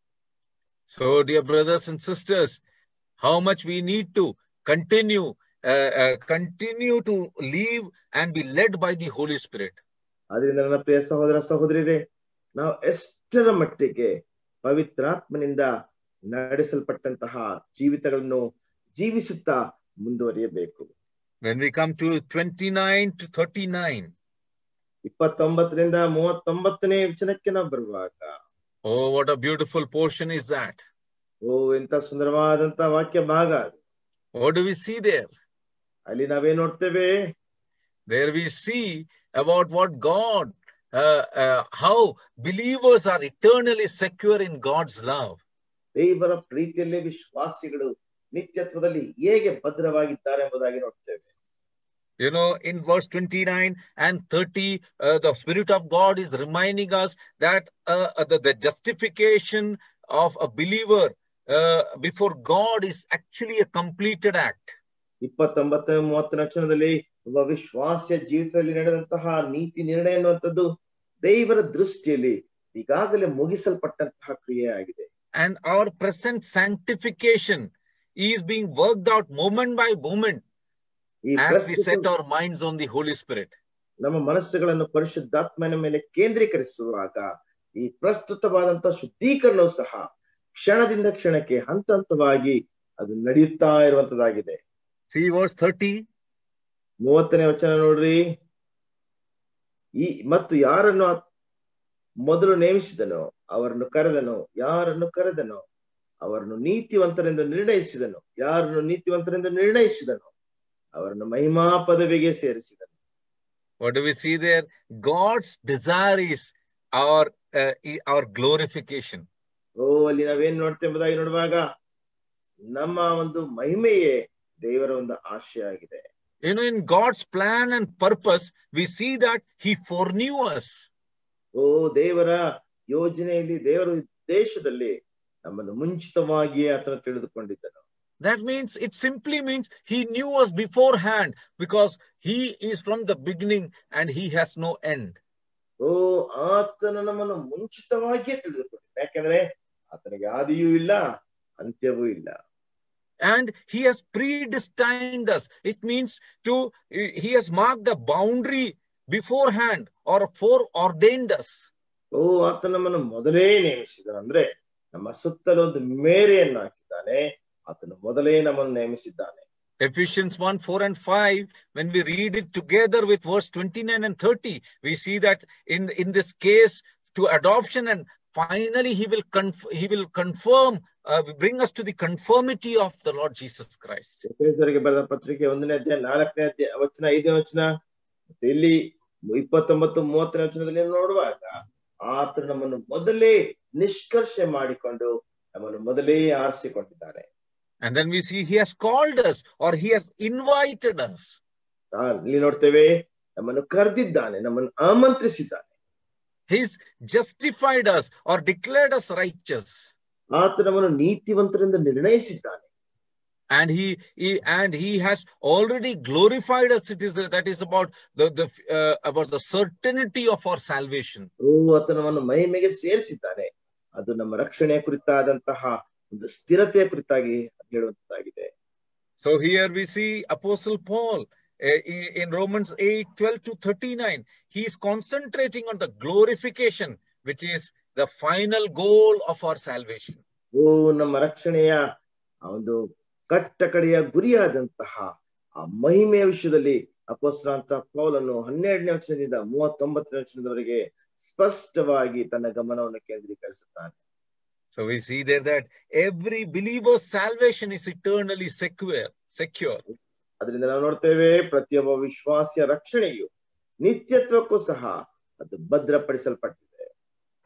So, dear brothers and sisters, how much we need to continue, uh, uh, continue to live and be led by the Holy Spirit. ಆದ್ರಿಂದ ನನ್ನ ಪ್ರಿಯ ಸಹೋದರ ಸಹೋದರಿರೇ ನಾವು ಎಷ್ಟರ ಮಟ್ಟಿಗೆ ಪವಿತ್ರಾತ್ಮನಿಂದ ನಡೆಸಲ್ಪಟ್ಟಂತಹ ಜೀವಿತಗಳನ್ನು ಜೀವಿಸುತ್ತಾ ಮುಂದುವರಿಯಬೇಕು When we come to 29 to 39, ಇಪ್ಪತ್ತೊಂಬತ್ತರಿಂದ ಮೂವತ್ತೊಂಬತ್ತನೇ ವಚನಕ್ಕೆ ನಾವು ಬರುವಾಗ oh, what a beautiful portion is that! ಓ ಎಂತ ಸುಂದರವಾದಂತ ವಾಕ್ಯ ಭಾಗ ಅದು. What do we see there? ಅಲ್ಲಿ ನಾವೇನ್ ನೋಡ್ತೇವೆ There we see about what God, uh, uh, how believers are eternally secure in God's love. ದೇವರ ಪ್ರೀತಿಯಲ್ಲಿ ವಿಶ್ವಾಸಿಗಳು ನಿತ್ಯತ್ವದಲ್ಲಿ ಹೇಗೆ ಭದ್ರವಾಗಿದ್ದಾರೆ ಎಂಬುದಾಗಿ ನೋಡ್ತೇವೆ You know, in verse 29 and 30, uh, the Spirit of God is reminding us that uh, uh, the, the justification of a believer uh, before God is actually a completed act. ಇಪ್ಪತ್ತೊಂಬತ್ತನೇ ಮೂವತ್ತನೇ ವಚನದಲ್ಲಿ ಒಬ್ಬ ವಿಶ್ವಾಸಿಯ ಜೀವಿತದಲ್ಲಿ ನಡೆದಂತಹ ನೀತಿ ನಿರ್ಣಯ ಎನ್ನುವಂಥದ್ದು ದೇವರ ದೃಷ್ಟಿಯಲ್ಲಿ ಈಗಾಗಲೇ ಮುಗಿಸಲ್ಪಟ್ಟಂತಹ ಕ್ರಿಯೆ ಆಗಿದೆ And our present sanctification is being worked out moment by moment ಈ as we ಪ್ರಸ್ತುತ set our minds on the Holy Spirit. ನಮ್ಮ ಮನಸ್ಸುಗಳನ್ನು ಪರಿಶುದ್ಧಾತ್ಮನ ಮೇಲೆ ಕೇಂದ್ರೀಕರಿಸುವಾಗ ಈ ಪ್ರಸ್ತುತವಾದಂತಹ ಶುದ್ಧೀಕರಣವು ಸಹ ಕ್ಷಣದಿಂದ ಕ್ಷಣಕ್ಕೆ ಹಂತ ಹಂತವಾಗಿ ಅದು ನಡೆಯುತ್ತಾ ಇರುವಂತದ್ದಾಗಿದೆ See verse 30. ಮೂವತ್ತನೇ ವಚನ ನೋಡ್ರಿ ಈ ಮತ್ತು ಯಾರನ್ನು ಆತ ಮೊದಲು ನೇಮಿಸಿದನೋ ಅವರನ್ನು ಕರೆದನು ಯಾರನ್ನು ಕರೆದನೋ ಅವರನ್ನು ನೀತಿವಂತರೆಂದು ನಿರ್ಣಯಿಸಿದನು ಯಾರನ್ನು ನೀತಿವಂತರೆಂದು ನಿರ್ಣಯಿಸಿದನು ಅವರನ್ನು ಮಹಿಮಾ ಪದವಿಗೆ ಸೇರಿಸಿದನು What do we see there? God's desire is our, uh, i- our glorification. ಓ ಅಲ್ಲಿ ನಾವೇನ್ ನೋಡ್ತೇವೆ ಎಂಬುದಾಗಿ ನೋಡುವಾಗ ನಮ್ಮ ಒಂದು ಮಹಿಮೆಯೇ ದೇವರ ಒಂದು ಆಶಯ ಆಗಿದೆ You know, in God's plan and purpose, we see that He foreknew us. ಓ ದೇವರ ಯೋಜನೆಯಲ್ಲಿ ದೇವರ ಉದ್ದೇಶದಲ್ಲಿ ನಮ್ಮನ್ನು ಮುಂಚಿತವಾಗಿಯೇ ಆತನ ತಿಳಿದುಕೊಂಡಿದ್ದನು That means it simply means He knew us beforehand because He is from the beginning and He has no end. ಓ ಆತನು ನಮ್ಮನ್ನು ಮುಂಚಿತವಾಗಿಯೇ ತಿಳಿದುಕೊಂಡಿದ್ದ ಯಾಕಂದ್ರೆ ಆತನಿಗೆ ಆದಿಯೂ ಇಲ್ಲ ಅಂತ್ಯವೂ ಇಲ್ಲ And He has predestined us. It means to, He has marked a boundary beforehand or foreordained us. ಓ ಆತ ನಮ್ಮನ್ನು ಮೊದಲೇ ನೇಮಿಸಿದನು ಅಂದ್ರೆ ನಮ್ಮ ಸುತ್ತಲೂ ಒಂದು ಮೇರೆಯನ್ನು ಹಾಕಿದ್ದಾನೆ ಆತನು ಮೊದಲೇ ನಮ್ಮನ್ನು ನೇಮಿಸಿದ್ದಾನೆ Ephesians 1 4 and 5, when we read it together with verse 29 and 30, we see that in, in this case to adoption and finally he will conf- he will confirm uh, bring us to the conformity of the Lord Jesus Christ. ಎಫೆಸರಿಗೆ ಬರೆದ ಪತ್ರಿಕೆ ಒಂದನೇ ಅಧ್ಯಾಯ ನಾಲ್ಕನೇ ಅಧ್ಯಾಯ ವಚನ ಐದನೇ ವಚನ ಮತ್ತೆ ಇಲ್ಲಿ ಇಪ್ಪತ್ತೊಂಬತ್ತು ಮೂವತ್ತನೇ ವಚನದಲ್ಲಿ ನೋಡುವಾಗ ಆತನು ನಮ್ಮನ್ನು ಮೊದಲೇ ನಿಷ್ಕರ್ಷೆ ಮಾಡಿಕೊಂಡು ನಮ್ಮನ್ನು ಮೊದಲೇ ಆರಿಸಿಕೊಂಡಿದ್ದಾನೆ And then we see he has called us or he has invited us. ಆ, ಇಲ್ಲಿ ನೋಡ್ತೇವೆ ನಮ್ಮನ್ನು ಕರೆದಿದ್ದಾನೆ ನಮ್ಮನ್ನು ಆಮಂತ್ರಿಸಿದ್ದಾನೆ He's justified us or declared us righteous. ಆತ ನಮ್ಮನ್ನು ನೀತಿವಂತರೆಂದು ನಿರ್ಣಯಿಸಿದ್ದಾನೆ and he, he and he has already glorified us it is that is about the, the uh, about the certainty of our salvation ಓ ಆತ ನಮ್ಮನ್ನು ಮಹಿಮೆಗೆ ಸೇರಿಸಿದ್ದಾನೆ ಅದು ನಮ್ಮ ರಕ್ಷಣೆಯ ಕುರಿತಾದಂತಹ ಒಂದು ಸ್ಥಿರತೆಯ ಕುರಿತಾಗಿ ಹೇಳುವಂತದ್ದಾಗಿದೆ so here we see apostle paul uh, i- in romans 8 12 to 39 he is concentrating on the glorification which is the final goal of our salvation ಓ ನಮ್ಮ ರಕ್ಷಣೆಯ ಆ ಒಂದು ಕಟ್ಟ ಕಡೆಯ ಗುರಿಯಾದಂತಹ ಆ ಮಹಿಮೆಯ ವಿಷಯದಲ್ಲಿ ಅಪೋಸ್ರಾಂತ ಪೌಲನು ಹನ್ನೆರಡನೇ ವಚನದಿಂದ ಮೂವತ್ತೊಂಬತ್ತನೇ ವಚನದವರೆಗೆ ಸ್ಪಷ್ಟವಾಗಿ ತನ್ನ ಗಮನವನ್ನು ಕೇಂದ್ರೀಕರಿಸುತ್ತಾನೆ so we see there that every believer's salvation is eternally secure secure ಅದರಿಂದ ನಾವು ನೋಡ್ತೇವೆ ಪ್ರತಿಯೊಬ್ಬ ವಿಶ್ವಾಸಿಯ ರಕ್ಷಣೆಯು ನಿತ್ಯತ್ವಕ್ಕೂ ಸಹ ಅದು ಭದ್ರಪಡಿಸಲ್ಪಟ್ಟಿದೆ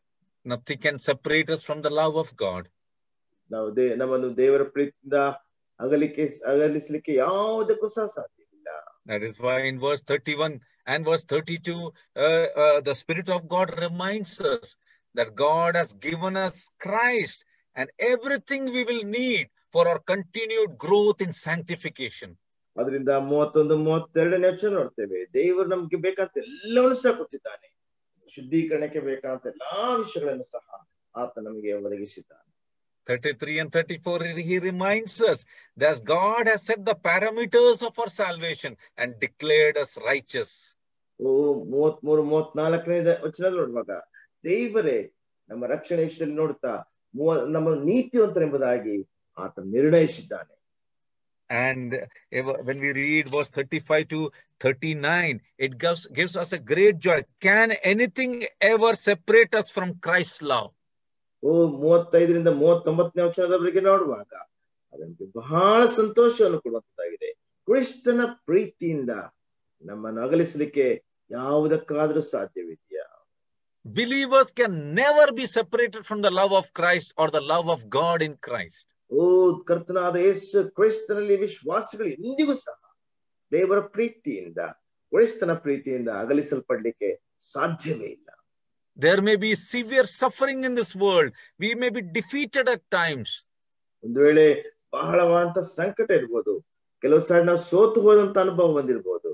nothing can separate us from the love of god ನಾವು ದೇ ನಮ್ಮನ್ನು ದೇವರ ಪ್ರೀತಿಯಿಂದ ಅಗಲಿಕ್ಕೆ ಅಗಲಿಸ್ಲಿಕ್ಕೆ ಯಾವುದಕ್ಕೂ ಸಹ ಸಾಧ್ಯವಿಲ್ಲ That is why in verse 31 and verse 32, uh, uh, the Spirit of God reminds us that God has given us Christ and everything we will need for our continued growth in sanctification. ಅದರಿಂದ ಮೂವತ್ತೊಂದು ಮೂವತ್ತೆರಡನೇ ವಚನ ನೋಡ್ತೇವೆ ದೇವರು ನಮ್ಗೆ ಬೇಕಾದ ಎಲ್ಲವನ್ನು ಸಹ ಕೊಟ್ಟಿದ್ದಾನೆ ಶುದ್ಧೀಕರಣಕ್ಕೆ ಬೇಕಾದಂತ ಎಲ್ಲಾ ವಿಷಯಗಳನ್ನು ಸಹ ಆತ ನಮಗೆ ಒದಗಿಸಿದ್ದಾನೆ 33 and 34, he- he reminds us that God has set the parameters of our salvation and declared us righteous. ಓ ಮೂವತ್ಮೂರು ಮೂವತ್ನಾಲ್ಕನೇ ವಚನ ನೋಡುವಾಗ ದೇವರೇ ನಮ್ಮ ರಕ್ಷಣೆ ವಿಷಯದಲ್ಲಿ ನೋಡ್ತಾ ಮೂವ ನಮ್ಮ ನೀತಿವಂತರೆಂಬುದಾಗಿ ಆತ ನಿರ್ಣಯಿಸಿದ್ದಾನೆ And ever- when we read verse 35 to 39, it gives, gives us a great joy. Can anything ever separate us from Christ's love? ಓ ಮೂವತ್ತೈದರಿಂದ ಮೂವತ್ತೊಂಬತ್ತನೇ ವಚನದವರೆಗೆ ನೋಡುವಾಗ ಅದಕ್ಕೆ ಬಹಳ ಸಂತೋಷವನ್ನು ಕೊಡುವಂತದ್ದಾಗಿದೆ ಕ್ರಿಸ್ತನ ಪ್ರೀತಿಯಿಂದ ನಮ್ಮನ್ನು ಅಗಲಿಸಲಿಕ್ಕೆ ಯಾವುದಕ್ಕಾದ್ರೂ ಸಾಧ್ಯವಿದೆಯಾ Believers can never be separated from the love of Christ or the love of God in Christ. ಓ ಕರ್ತನಾದ ಯೇಸು ಕ್ರಿಸ್ತನಲ್ಲಿ ವಿಶ್ವಾಸಿಗಳು ಎಂದಿಗೂ ಸಹ ದೇವರ ಪ್ರೀತಿಯಿಂದ ಕ್ರಿಸ್ತನ ಪ್ರೀತಿಯಿಂದ ಅಗಲಿಸಲ್ಪಡ್ಲಿಕ್ಕೆ ಸಾಧ್ಯವೇ ಇಲ್ಲ There may be severe suffering in this world. We may be defeated at times. ಒಂದು ವೇಳೆ ಬಹಳವಾದಂತ ಸಂಕಟ ಇರ್ಬೋದು ಕೆಲವು ಸಾರಿ ನಾವು ಸೋತು ಹೋದಂತ ಅನುಭವ ಬಂದಿರ್ಬೋದು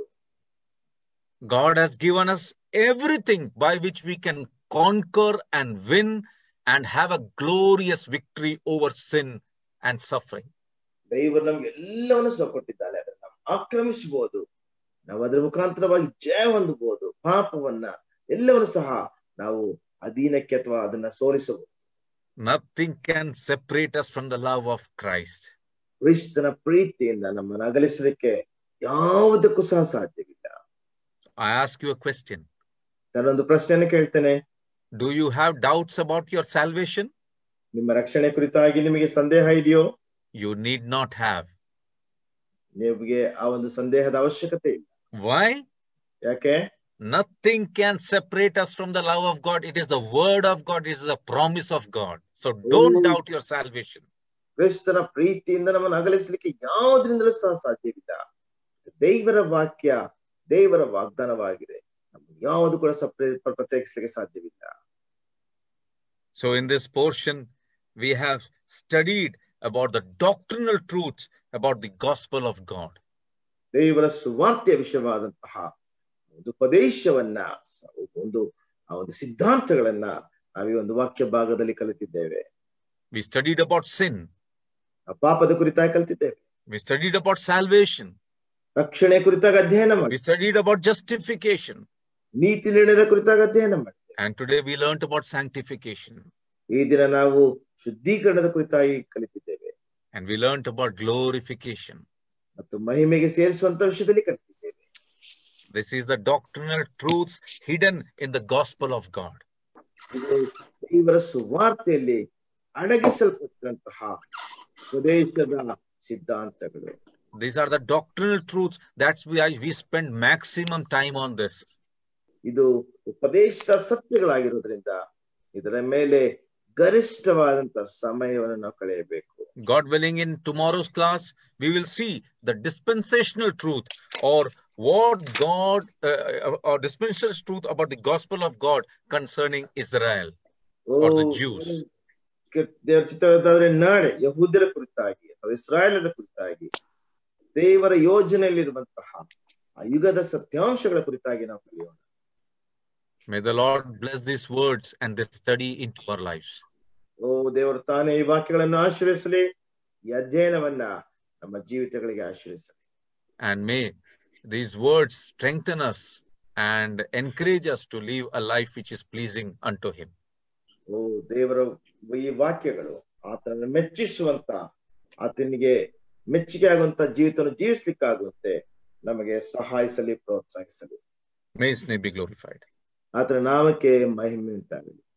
God has given us everything by which we can conquer and win and have a glorious victory over sin and suffering. ದೇವರು ನಮ್ಗೆ ಎಲ್ಲವನ್ನು ಸಹ ಕೊಟ್ಟಿದ್ದಾನೆ ಅದನ್ನ ನಾವು ಆಕ್ರಮಿಸಬಹುದು ನಾವು ಅದರ ಮುಖಾಂತರವಾಗಿ ಜಯ ಹೊಂದಬಹುದು ಪಾಪವನ್ನ ಎಲ್ಲವನ್ನು ಸಹ ನಾವು ಅಧೀನಕ್ಕೆ ಅಥವಾ ಅದನ್ನ ಸೋಲಿಸಬಹುದು Nothing can separate us from the love of Christ. ಕ್ರಿಸ್ತನ ಪ್ರೀತಿಯಿಂದ ನಮ್ಮನ್ನು ಅಗಲಿಸಲಿಕ್ಕೆ ಯಾವುದಕ್ಕೂ ಸಹ ಸಾಧ್ಯವಿಲ್ಲ I ask you a question ನಾನೊಂದು ಪ್ರಶ್ನೆಯನ್ನು ಕೇಳ್ತೇನೆ Do you have doubts about your salvation? ನಿಮ್ಮ ರಕ್ಷಣೆ ಕುರಿತಾಗಿ ನಿಮಗೆ ಸಂದೇಹ ಇದೆಯೋ You need not have. ನಿಮಗೆ ಆ ಒಂದು ಸಂದೇಹದ ಅವಶ್ಯಕತೆ ಇಲ್ಲ Why? ಯಾಕೆ Nothing can separate us from the love of God. It is the word of God, it is the promise of God. So don't Oh. doubt your salvation. ಕ್ರಿಸ್ತನ ಪ್ರೀತಿಯಿಂದ ನಮ್ಮನ್ನು ಅಗಲಿಸಲಿಕ್ಕೆ ಯಾವುದರಿಂದಲೂ ಸಹ ಸಾಧ್ಯವಿಲ್ಲ ದೇವರ ವಾಕ್ಯ ದೇವರ ವಾಗ್ದಾನವಾಗಿದೆ ನಮ್ಮನ್ನು ಯಾವುದು ಕೂಡ ಸಪ್ರೇ ಪ್ರತ್ಯೇಕಿಸಲಿಕ್ಕೆ ಸಾಧ್ಯವಿಲ್ಲ So in this portion, we have studied about the doctrinal truths about the gospel of God. ದೇವರ ಸುವಾರ್ತೆಯ ವಿಷಯವಾದಂತಹ ಒಂದು ಉಪದೇಶವನ್ನ ಸ- ಒಂದು ಆ ಒಂದು ಸಿದ್ಧಾಂತಗಳನ್ನ ನಾವು ಈ ಒಂದು ವಾಕ್ಯ ಭಾಗದಲ್ಲಿ ಕಲಿತಿದ್ದೇವೆ We studied about sin. ಆ ಪಾಪದ ಕುರಿತಾಗಿ ಕಲಿತಿದ್ದೇವೆ We studied about salvation. ರಕ್ಷಣೆ ಕುರಿತಾಗಿ ಅಧ್ಯಯನ We ಮಾಡಿ studied about justification. ನೀತಿ ನಿರ್ಣಯದ ಕುರಿತಾಗಿ ಅಧ್ಯಯನ ಮಾಡಿದ್ದೇವೆ And today we learned about sanctification. ಈ ದಿನ ನಾವು ಶುದ್ಧೀಕರಣದ ಕುರಿತಾಗಿ ಕಲಿತಿದ್ದೇವೆ And we learned about glorification. ಮತ್ತು ಮಹಿಮೆಗೆ ಸೇರಿಸುವಂತ ವಿಷಯದಲ್ಲಿ ಕಲಿತಿದ್ದೇವೆ This is the doctrinal truths hidden in the gospel of God. ಇದು ದೇವರ ಸುವಾರ್ತೆಯಲ್ಲಿ ಅಡಗಿಸಲ್ಪಟ್ಟಂತಹ ಉಪದೇಶದ ಸಿದ್ಧಾಂತಗಳು These are the doctrinal truths. That's why we spend maximum time on this. ಇದು ಉಪದೇಶದ ಸತ್ಯಗಳಾಗಿರೋದ್ರಿಂದ ಇದರ ಮೇಲೆ ಗರಿಷ್ಠವಾದಂತ ಸಮಯವನ್ನು ನಾವು ಕಳೆಯಬೇಕು God willing, in tomorrow's class, we will see the dispensational truth or what God, uh, or dispensational truth about the gospel of God concerning Israel. Or the Jews. ಕೆ- ದೇವರ ಚಿತ್ರವಾದ್ರೆ ನಾಳೆ ಯಹೂದ್ಯರ ಕುರಿತಾಗಿ ಅಥವಾ ಇಸ್ರಾಯೇಲರ ಕುರಿತಾಗಿ ದೇವರ ಯೋಜನೆಯಲ್ಲಿರುವಂತಹ ಆ ಯುಗದ ಸತ್ಯಾಂಶಗಳ ಕುರಿತಾಗಿ ನಾವು ಕಲಿಯೋಣ May the Lord bless these words and this study into our lives. ಓ ದೇವರು ತಾನೇ ಈ ವಾಕ್ಯಗಳನ್ನು ಆಶ್ರಯಿಸಲಿ ಈ ಅಧ್ಯಯನವನ್ನ ನಮ್ಮ ಜೀವಿತಗಳಿಗೆ ಆಶ್ರಯಿಸಲಿ And may these words strengthen us and encourage us to live a life which is pleasing unto Him. ಓ ದೇವರ ಈ ವಾಕ್ಯಗಳು ಆತನನ್ನು ಮೆಚ್ಚಿಸುವಂತ ಆತನಿಗೆ ಮೆಚ್ಚುಗೆ ಆಗುವಂತ ಜೀವಿತವನ್ನು ಜೀವಿಸ್ಲಿಕ್ಕಾಗುವಂತೆ ನಮಗೆ ಸಹಾಯಿಸಲಿ ಪ್ರೋತ್ಸಾಹಿಸಲಿ May His name be glorified. ಆತನ ನಾಮಕ್ಕೆ ಮಹಿಮೆ ಉಂಟಾಗಲಿ